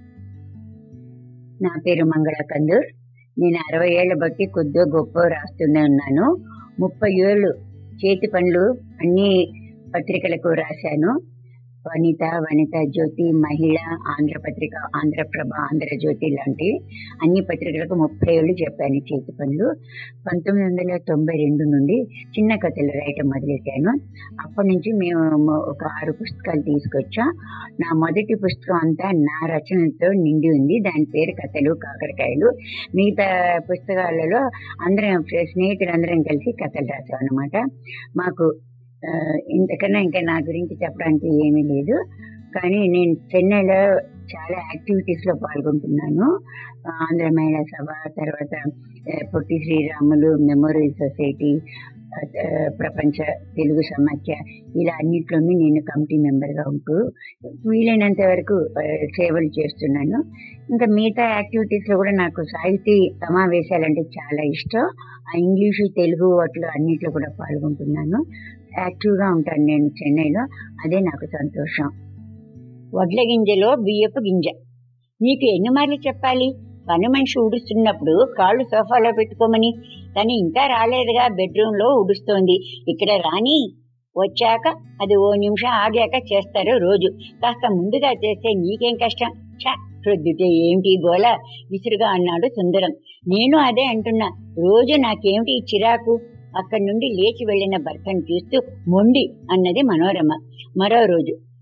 నా పేరు మంగళ కందూర్ నేను అరవై ఏళ్ల బట్టి కొద్దిగా గొప్ప రాస్తూనే ఉన్నాను ముప్పై ఏళ్ళు చేతి పనులు అన్ని పత్రికలకు రాశాను వనిత వనిత జ్యోతి మహిళ ఆంధ్రపత్రిక ఆంధ్రప్రభ ఆంధ్రజ్యోతి లాంటి అన్ని పత్రికలకు ముప్పై ఏళ్ళు చెప్పాను చేతి పనులు పంతొమ్మిది వందల తొంభై రెండు నుండి చిన్న కథలు రాయటం మొదలెట్టాను అప్పటి నుంచి మేము మ- ఒక ఆరు పుస్తకాలు తీసుకొచ్చా నా మొదటి పుస్తకం అంతా నా రచనలతో నిండి ఉంది దాని పేరు కథలు కాకరకాయలు మిగతా పుస్తకాలలో అందరం స్నేహితులందరం కలిసి కథలు రాసాం అనమాట మాకు ఆ, ఇంతకన్నా ఇంకా నా గురించి చెప్పడానికి ఏమీ లేదు కానీ నేను చెన్నైలో చాలా యాక్టివిటీస్ లో పాల్గొంటున్నాను ఆంధ్ర మహిళా సభ తర్వాత ఆ, పొట్టి శ్రీరాములు మెమోరియల్ సొసైటీ ఆ, ప్రపంచ తెలుగు సమాఖ్య ఇలా అన్నిట్లోనూ నేను కమిటీ మెంబర్ గా ఉంటూ వీలైనంత వరకు ఆ, సేవలు చేస్తున్నాను ఇంకా మిగతా యాక్టివిటీస్ లో కూడా నాకు సాహితీ సమావేశాలంటే చాలా ఇష్టం ఆ ఇంగ్లీషు తెలుగు వాటిలో అన్నిట్లో కూడా పాల్గొంటున్నాను యాక్టివ్ గా ఉంటాను నేను చెన్నైలో అదే నాకు సంతోషం వడ్ల గింజలో బియ్యపు గింజ నీకు ఎన్ని మార్లు చెప్పాలి పని మనిషి ఉడుస్తున్నప్పుడు కాళ్ళు సోఫాలో పెట్టుకోమని తను ఇంకా రాలేదుగా బెడ్రూమ్ లో ఉడుస్తోంది ఇక్కడ రాని వచ్చాక అది ఓ నిమిషం ఆగాక చేస్తారు రోజు కాస్త ముందుగా చేస్తే నీకేం కష్టం ఛ ప్రొద్దుటే ఏమిటి గోల విసురుగా అన్నాడు సుందరం నేను అదే అంటున్నా రోజు నాకేమిటి ఈ చిరాకు అక్కడి నుండి లేచి వెళ్లిన భర్తను చూస్తూ మొండి అన్నది మనోరమ మరో రోజు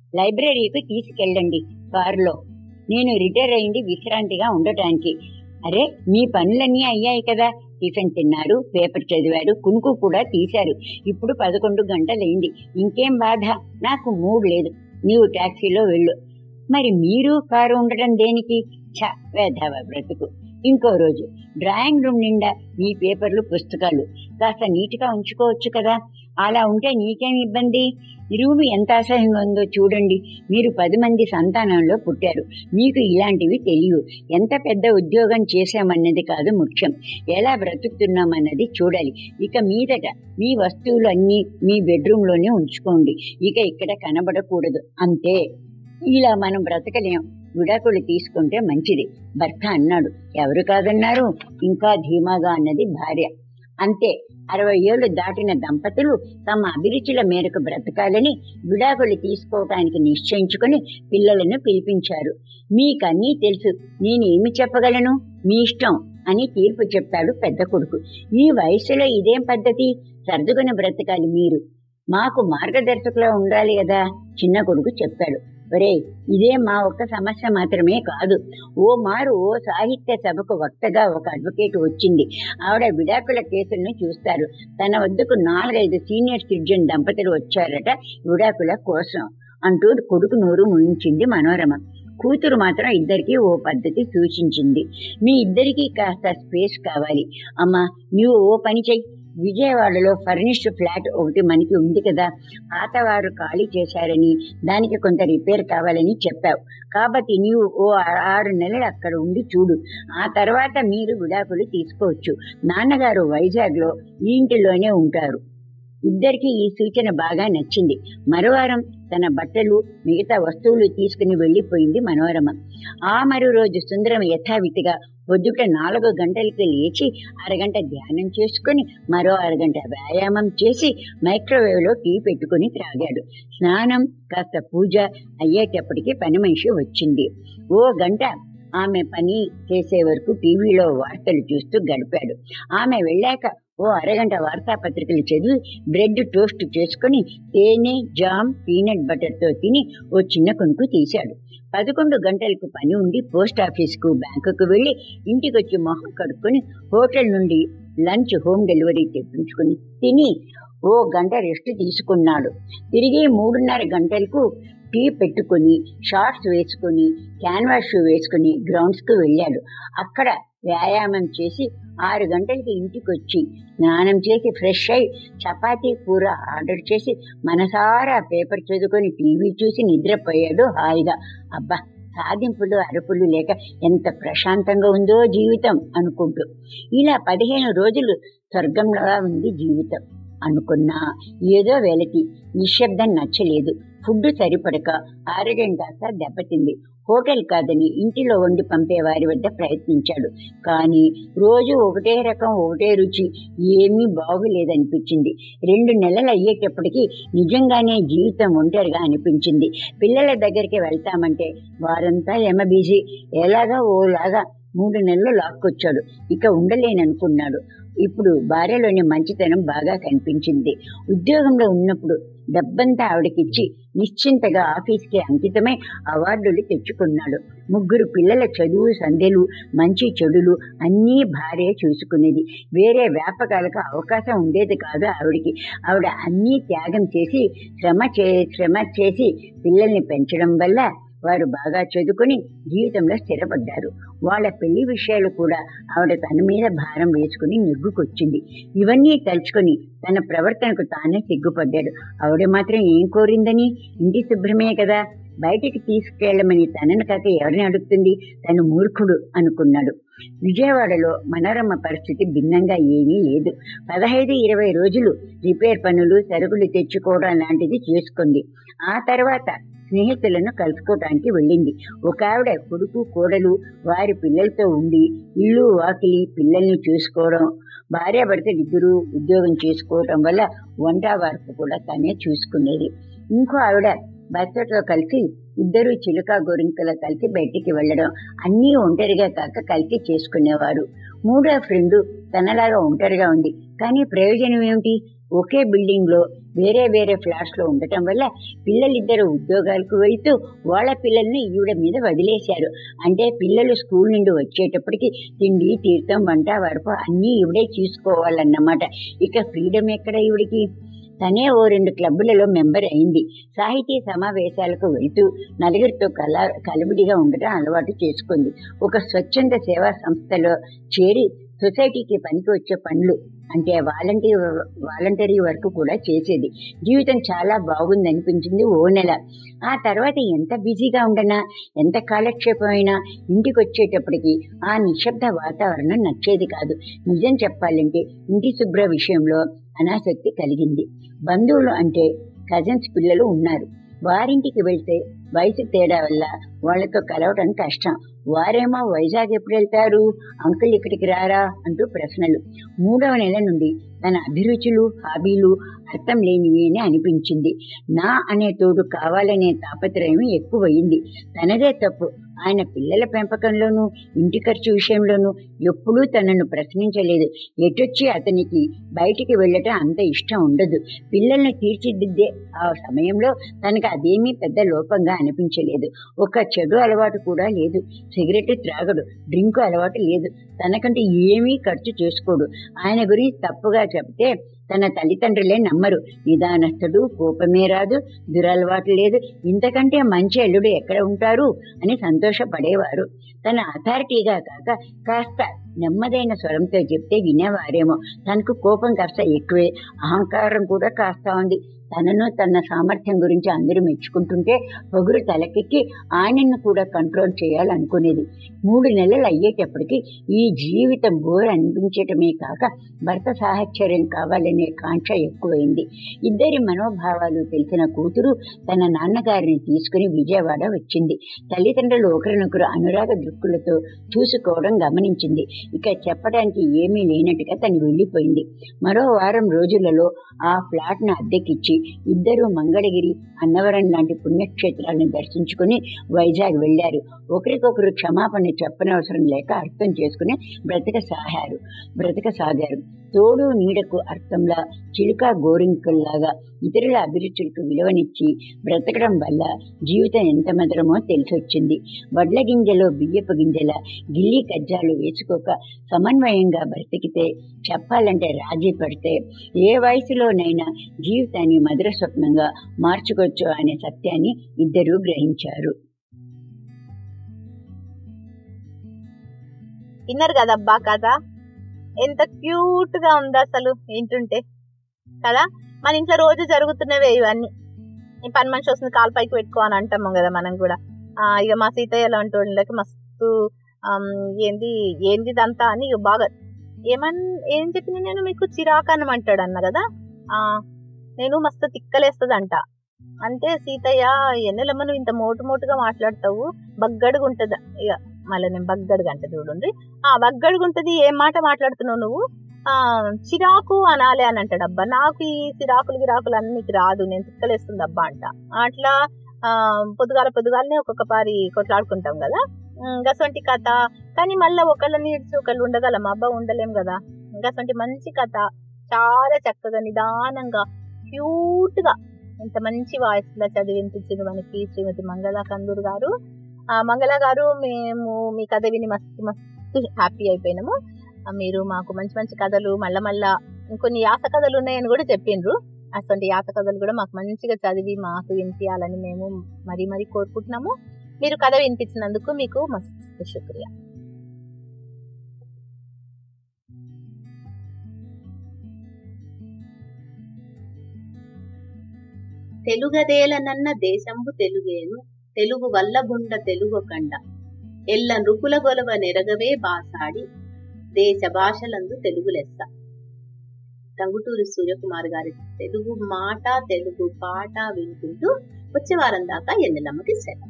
లైబ్రరీకి తీసుకెళ్ళండి కారులో నేను రిటైర్ అయింది విశ్రాంతిగా ఉండటానికి అరే మీ పనులన్నీ అయ్యాయి కదా టిఫిన్ తిన్నారు పేపర్ చదివారు కునుకు కూడా తీశారు ఇప్పుడు పదకొండు గంటలైంది ఇంకేం బాధ నాకు మూడ్ లేదు నీవు టాక్సీలో వెళ్ళు మరి మీరు కారు ఉండటం దేనికి ఛ వేధవ బ్రతుకు ఇంకో రోజు డ్రాయింగ్ రూమ్ నిండా మీ పేపర్లు పుస్తకాలు కాస్త నీట్గా ఉంచుకోవచ్చు కదా అలా ఉంటే నీకేం ఇబ్బంది రూమ్ ఎంత అసహ్యంగా ఉందో చూడండి మీరు పది మంది సంతానంలో పుట్టారు మీకు ఇలాంటివి తెలియవు ఎంత పెద్ద ఉద్యోగం చేశామన్నది కాదు ముఖ్యం ఎలా బ్రతుకుతున్నామన్నది చూడాలి ఇక మీదట మీ వస్తువులు అన్నీ మీ బెడ్రూమ్లోనే ఉంచుకోండి ఇక ఇక్కడ కనబడకూడదు అంతే ఇలా మనం బ్రతకలేం విడాకులు తీసుకుంటే మంచిది భర్త అన్నాడు ఎవరు కాదన్నారు ఇంకా ధీమాగా అన్నది భార్య అంతే అరవై ఏళ్లు దాటిన దంపతులు తమ అభిరుచుల మేరకు బ్రతకాలని విడాకులు తీసుకోవటానికి నిశ్చయించుకుని పిల్లలను పిలిపించారు మీకన్నీ తెలుసు నేను ఏమి చెప్పగలను మీ ఇష్టం అని తీర్పు చెప్పాడు పెద్ద కొడుకు ఈ వయసులో ఇదేం పద్ధతి సర్దుకుని బ్రతకాలి మీరు మాకు మార్గదర్శకులా ఉండాలి కదా చిన్న కొడుకు చెప్పాడు ఒరే ఇదే మా ఒక్క సమస్య మాత్రమే కాదు ఓ మారు ఓ సాహిత్య సభకు వక్తగా ఒక అడ్వకేట్ వచ్చింది ఆవిడ విడాకుల కేసులను చూస్తారు తన వద్దకు నాలుగైదు సీనియర్ సిటిజన్ దంపతులు వచ్చారట విడాకుల కోసం అంటూ కొడుకు నోరు ముయించింది మనోరమ కూతురు మాత్రం ఇద్దరికి ఓ పద్ధతి సూచించింది మీ ఇద్దరికి కాస్త స్పేస్ కావాలి అమ్మా నువ్వు ఓ పని చెయ్యి విజయవాడలో ఫర్నిష్డ్ ఫ్లాట్ ఒకటి మనకి ఉంది కదా పాతవారు ఖాళీ చేశారని దానికి కొంత రిపేర్ కావాలని చెప్పావు కాబట్టి నీవు ఓ ఆరు నెలలు అక్కడ ఉండి చూడు ఆ తర్వాత మీరు విడాకులు తీసుకోవచ్చు నాన్నగారు వైజాగ్లో ఈ ఇంటిలోనే ఉంటారు ఇద్దరికి ఈ సూచన బాగా నచ్చింది మరోవారం తన బట్టలు మిగతా వస్తువులు తీసుకుని వెళ్లిపోయింది మనోరమ ఆ మరో రోజు సుందరం యథావిధిగా పొద్దుట నాలుగు గంటలకి లేచి అరగంట ధ్యానం చేసుకుని మరో అరగంట వ్యాయామం చేసి మైక్రోవేవ్లో టీ పెట్టుకుని త్రాగాడు స్నానం కాస్త పూజ అయ్యేటప్పటికి పని మనిషి వచ్చింది ఓ గంట ఆమె పని చేసే వరకు టీవీలో వార్తలు చూస్తూ గడిపాడు ఆమె వెళ్ళాక ఓ అరగంట వార్తాపత్రికలు చదివి బ్రెడ్ టోస్ట్ చేసుకుని తేనె జామ్ పీనట్ బటర్తో తిని ఓ చిన్న కొనుక్కు తీశాడు పదకొండు గంటలకు పని ఉండి పోస్ట్ ఆఫీస్కు బ్యాంకుకు వెళ్లి ఇంటికొచ్చి మొహం కడుక్కొని హోటల్ నుండి లంచ్ హోమ్ డెలివరీ తెప్పించుకుని తిని ఓ గంట రెస్ట్ తీసుకున్నాడు తిరిగి మూడున్నర గంటలకు టీ పెట్టుకుని షార్ట్స్ వేసుకుని క్యాన్వాస్ షూ వేసుకుని గ్రౌండ్స్కు వెళ్ళాడు అక్కడ వ్యాయామం చేసి ఆరు గంటలకి ఇంటికి వచ్చి స్నానం చేసి ఫ్రెష్ అయి చపాతీ కూర ఆర్డర్ చేసి మనసారా పేపర్ చదువుకొని టీవీ చూసి నిద్రపోయాడు హాయిగా అబ్బా సాధింపులు అరుపులు లేక ఎంత ప్రశాంతంగా ఉందో జీవితం అనుకుంటూ ఇలా పదిహేను రోజులు స్వర్గంలో ఉంది జీవితం అనుకున్నా ఏదో వేలకి నిశ్శబ్దం నచ్చలేదు ఫుడ్ సరిపడక ఆరోగ్యం కాస్త దెబ్బతింది హోటల్ కాదని ఇంటిలో వండి పంపే వారి వద్ద ప్రయత్నించాడు కానీ రోజు ఒకటే రకం ఒకటే రుచి ఏమీ బాగులేదనిపించింది రెండు నెలలు అయ్యేటప్పటికి నిజంగానే జీవితం ఒంటరిగా అనిపించింది పిల్లల దగ్గరికి వెళ్తామంటే వారంతా ఎమ బిజీ ఎలాగా ఓలాగా మూడు నెలలు లాక్కొచ్చాడు ఇక ఉండలేననుకున్నాడు ఇప్పుడు భార్యలోని మంచితనం బాగా కనిపించింది ఉద్యోగంలో ఉన్నప్పుడు డబ్బంతా ఆవిడకిచ్చి నిశ్చింతగా ఆఫీస్కి అంకితమై అవార్డులు తెచ్చుకున్నాడు ముగ్గురు పిల్లల చదువు సంధ్యలు మంచి చెడులు అన్నీ భార్య చూసుకునేది వేరే వ్యాపకాలకు అవకాశం ఉండేది కాదు ఆవిడికి ఆవిడ అన్నీ త్యాగం చేసి శ్రమ చే శ్రమ చేసి పిల్లల్ని పెంచడం వల్ల వారు బాగా చదువుకుని జీవితంలో స్థిరపడ్డారు వాళ్ళ పెళ్లి విషయాలు కూడా ఆవిడ తన మీద భారం వేసుకుని నెగ్గుకొచ్చింది ఇవన్నీ తలుచుకొని తన ప్రవర్తనకు తానే సిగ్గుపడ్డాడు ఆవిడ మాత్రం ఏం కోరిందని ఇంటి శుభ్రమే కదా బయటికి తీసుకెళ్లమని తనను కాక ఎవరిని అడుగుతుంది తను మూర్ఖుడు అనుకున్నాడు విజయవాడలో మనోరమ పరిస్థితి భిన్నంగా ఏమీ లేదు పదహైదు ఇరవై రోజులు రిపేర్ పనులు సరుకులు తెచ్చుకోవడం లాంటిది చేసుకుంది ఆ తర్వాత స్నేహితులను కలుసుకోవటానికి వెళ్ళింది ఒక ఆవిడ కొడుకు కోడలు వారి పిల్లలతో ఉండి ఇల్లు వాకిలి పిల్లల్ని చూసుకోవడం భార్యాభర్తలు ఇద్దరు ఉద్యోగం చేసుకోవడం వల్ల వంట వార్పు కూడా తనే చూసుకునేది ఇంకో ఆవిడ భర్తతో కలిసి ఇద్దరు చిలుక గోరింకలో కలిసి బయటికి వెళ్ళడం అన్నీ ఒంటరిగా కాక కలిసి చేసుకునేవారు మూడో ఫ్రెండ్ తనలాగా ఒంటరిగా ఉంది కానీ ప్రయోజనం ఏమిటి ఒకే బిల్డింగ్ లో వేరే వేరే ఫ్లాట్స్ లో ఉండటం వల్ల పిల్లలిద్దరు ఉద్యోగాలకు వెళ్తూ వాళ్ళ పిల్లల్ని ఈవిడ మీద వదిలేశారు అంటే పిల్లలు స్కూల్ నుండి వచ్చేటప్పటికి తిండి తీర్థం వంట వరపు అన్నీ ఈవిడే చూసుకోవాలన్నమాట ఇక ఫ్రీడమ్ ఎక్కడ ఈవిడికి తనే ఓ రెండు క్లబ్బులలో మెంబర్ అయింది సాహితీ సమావేశాలకు వెళ్తూ నలుగురితో కల కలబిడిగా ఉండటం అలవాటు చేసుకుంది ఒక స్వచ్ఛంద సేవా సంస్థలో చేరి సొసైటీకి పనికి వచ్చే పనులు అంటే వాలంటీ వాలంటరీ వర్క్ కూడా చేసేది జీవితం చాలా బాగుంది అనిపించింది ఓ నెల ఆ తర్వాత ఎంత బిజీగా ఉండనా ఎంత కాలక్షేపం అయినా ఇంటికి వచ్చేటప్పటికి ఆ నిశ్శబ్ద వాతావరణం నచ్చేది కాదు నిజం చెప్పాలంటే ఇంటి శుభ్ర విషయంలో అనాసక్తి కలిగింది బంధువులు అంటే కజిన్స్ పిల్లలు ఉన్నారు వారింటికి వెళ్తే వయసు తేడా వల్ల వాళ్ళతో కలవడం కష్టం వారేమో వైజాగ్ ఎప్పుడు వెళ్తారు అంకుల్ ఇక్కడికి రారా అంటూ ప్రశ్నలు మూడవ నెల నుండి తన అభిరుచులు హాబీలు అర్థం లేనివి అని అనిపించింది నా అనే తోడు కావాలనే తాపత్రయం ఎక్కువయింది తనదే తప్పు ఆయన పిల్లల పెంపకంలోనూ ఇంటి ఖర్చు విషయంలోనూ ఎప్పుడూ తనను ప్రశ్నించలేదు ఎటొచ్చి అతనికి బయటికి వెళ్ళటం అంత ఇష్టం ఉండదు పిల్లల్ని తీర్చిదిద్దే ఆ సమయంలో తనకు అదేమీ పెద్ద లోపంగా అనిపించలేదు ఒక చెడు అలవాటు కూడా లేదు సిగరెట్ త్రాగడు డ్రింక్ అలవాటు లేదు తనకంటే ఏమీ ఖర్చు చేసుకోడు ఆయన గురించి తప్పుగా చెప్తే తన తల్లిదండ్రులే నమ్మరు నిదానస్తుడు కోపమే రాదు దురలవాటు లేదు ఇంతకంటే మంచి అల్లుడు ఎక్కడ ఉంటారు అని సంతోషపడేవారు తన అథారిటీగా కాక కాస్త నెమ్మదైన స్వరంతో చెప్తే వినేవారేమో తనకు కోపం కాస్త ఎక్కువే అహంకారం కూడా కాస్త ఉంది తనను తన సామర్థ్యం గురించి అందరూ మెచ్చుకుంటుంటే పొగురు తలకెక్కి ఆయనను కూడా కంట్రోల్ చేయాలనుకునేది మూడు నెలలు అయ్యేటప్పటికి ఈ జీవితం బోర్ అనిపించటమే కాక భర్త సాహచర్యం కావాలనే కాంక్ష ఎక్కువైంది ఇద్దరి మనోభావాలు తెలిసిన కూతురు తన నాన్నగారిని తీసుకుని విజయవాడ వచ్చింది తల్లిదండ్రులు ఒకరినొకరు అనురాగ దృక్కులతో చూసుకోవడం గమనించింది ఇక చెప్పడానికి ఏమీ లేనట్టుగా తను వెళ్ళిపోయింది మరో వారం రోజులలో ఆ ఫ్లాట్ను అద్దెకిచ్చి ఇద్దరు మంగళగిరి అన్నవరం లాంటి పుణ్యక్షేత్రాలను దర్శించుకుని వైజాగ్ వెళ్లారు ఒకరికొకరు క్షమాపణ చెప్పనవసరం లేక అర్థం చేసుకుని బ్రతకసాగారు బ్రతకసాగారు తోడు నీడకు అర్థంలా చిలుక గోరింకల్లాగా ఇతరుల అభిరుచులకు విలువనిచ్చి బ్రతకడం వల్ల జీవితం ఎంత మధురమో తెలిసొచ్చింది వడ్ల గింజలో బియ్యపు గింజల గిల్లి కజ్జాలు వేసుకోక సమన్వయంగా బ్రతికితే చెప్పాలంటే రాజీ పడితే ఏ వయసులోనైనా జీవితాన్ని మధుర స్వప్నంగా మార్చుకోవచ్చు అనే సత్యాన్ని ఇద్దరూ గ్రహించారు విన్నారు కదబ్బా కథ ఎంత క్యూట్ గా ఉంది అసలు వింటుంటే కదా మన ఇంట్లో రోజు జరుగుతున్నవే ఇవన్నీ ఈ పని మనిషి వస్తుంది కాలు పైకి పెట్టుకో అని అంటాము కదా మనం కూడా ఆ ఇక మా సీతయ్య లాంటి వాళ్ళకి మస్తు ఆమ్, ఏంది ఏంది ఇదంతా అని ఇక బాగా ఏమన్ ఏం చెప్పిన నేను మీకు చిరాకనం అంటాడు అన్న కదా ఆ నేను మస్తు తిక్కలేస్తదంట అంటే సీతయ్య ఎన్నెలమ్మ నువ్వు ఇంత మోటు మోటుగా మాట్లాడతావు బగ్గడుగా ఉంటది ఇక మళ్ళీ నేను బగ్గడుగా అంటే చూడండి ఆ బగ్గడుగా ఉంటది ఏం మాట మాట్లాడుతున్నావు నువ్వు ఆ చిరాకు అనాలి అని అంటాడు అబ్బా నాకు ఈ చిరాకులు గిరాకులు అన్నికి రాదు నేను తిక్కలేస్తుంది అబ్బా అంట అట్లా ఆ పొద్దుగాల పొద్దుగాలనే ఒక్కొక్క పారి కొట్లాడుకుంటాం కదా ఉమ్, గసొంటి కథ కానీ మళ్ళీ ఒకళ్ళని ఇడిచి ఒకళ్ళు ఉండగలం అబ్బా ఉండలేం కదా గసొంటి మంచి కథ చాలా చక్కగా నిదానంగా క్యూట్ గా ఇంత మంచి వాయిస్ లో చదివించింది మనకి శ్రీమతి మంగళ కందూరు గారు ఆ మంగళ గారు మేము మీ కథ విని మస్తు మస్తు హ్యాపీ అయిపోయినాము ఆ, మీరు మాకు మంచి మంచి కథలు మళ్ళా మళ్ళా ఇంకొన్ని యాస కథలు ఉన్నాయని కూడా చెప్పిండ్రు అటువంటి యాస కథలు కూడా మాకు మంచిగా చదివి మాకు వినిపించాలని మేము మరీ మరీ కోరుకుంటున్నాము మీరు కథ వినిపించినందుకు మీకు మస్తు శుక్రియా తెలుగదేలనన్న దేశంబు తెలుగేను తెలుగు వల్లబుండ తెలుగు కండ ఎల్ల నృపుల గొలవ నెరగవే బాసాడి దేశ భాషలందు తెలుగు లెస్స టంగుటూరి సూర్యకుమార్ గారి తెలుగు మాట తెలుగు పాట వినుకుంటూ వచ్చే వారం దాకా ఎన్నెలమ్మకి సెలవు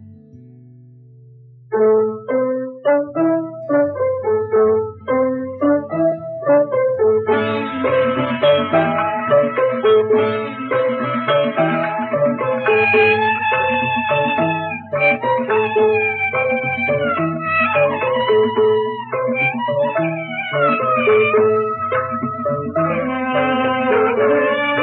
Thank you.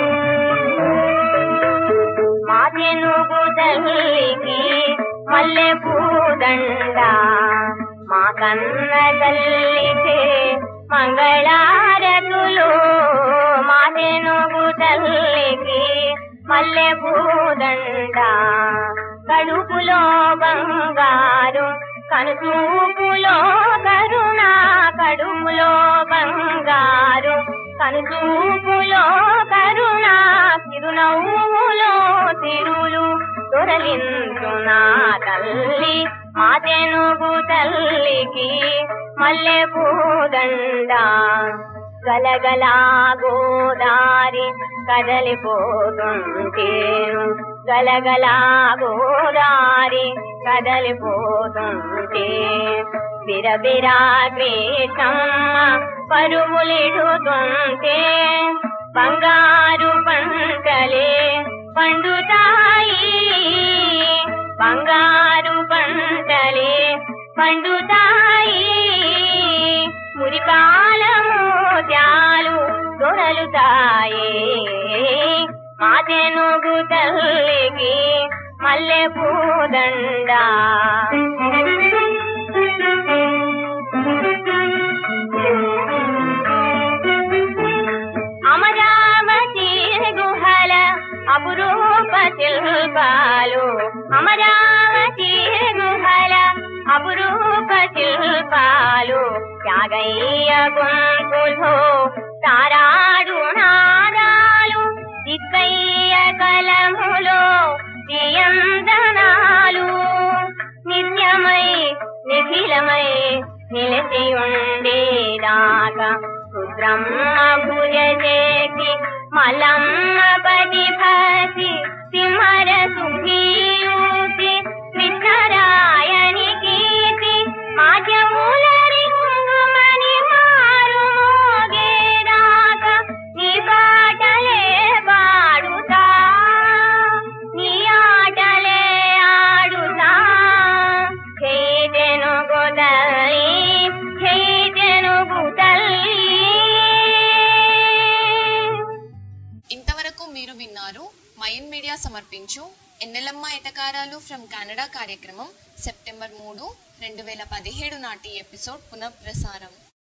పూదండ మా కన్న తల్లికే మంగళారతులు మా తెనుగు తల్లికి మల్లె పూదండ కడుపులో బంగారు కనుచూపులో కరుణ కడుపులో బంగారు కనుచూపులో కరుణ చిరునవ్వులో తిరులు దొరలించు నా తల్లి మా తెనుగు తల్లికి మల్లె పూదండ గలగలా గోదారి కదలిపోతుంటేను గలగలా గోదారి కదలిపోతుంటే బిరబిరా కృష్ణమ్మ పరుగులిడుతుంటే బంగారు పంటలే పండుతాయి బంగారు పంటలే పండుతాయి మురిపాలము త్యాలు దొరలుతాయి మా తెనుగు తల్లికి మల్లె పూదండ అమరావతి గుహల అపురూప శిల్పాలు అమరావతి గుహల అపురూప శిల్పాలు త్యాగయ్య గొంతులో తారాడు నాదాలు దిక్కయ్య కలములో దియందనాలు నిత్యమై నిఖిలమై నిలిచి ఉండేదాకా రుద్రమ్మ భుజ చేసి మలమ్మ పది భసి సింహర సుఖీయూసి కృష్ణరాయని కీర్తి మాధ్యములరి కుంగుమని మారు మోగేదాకా నీ పాటలే పాడుతా నీ ఆటలే ఆడుతా చేతెను గొదలి చేతెను గుతల్లి ఇంతవరకు మీరు విన్నారు మైన్ మీడియా సమర్పించు ఎన్నెలమ్మ ఎటకారాలు ఫ్రమ్ కెనడా కార్యక్రమం సెప్టెంబర్ మూడు రెండు వేల పదిహేడు నాటి ఎపిసోడ్ పునఃప్రసారం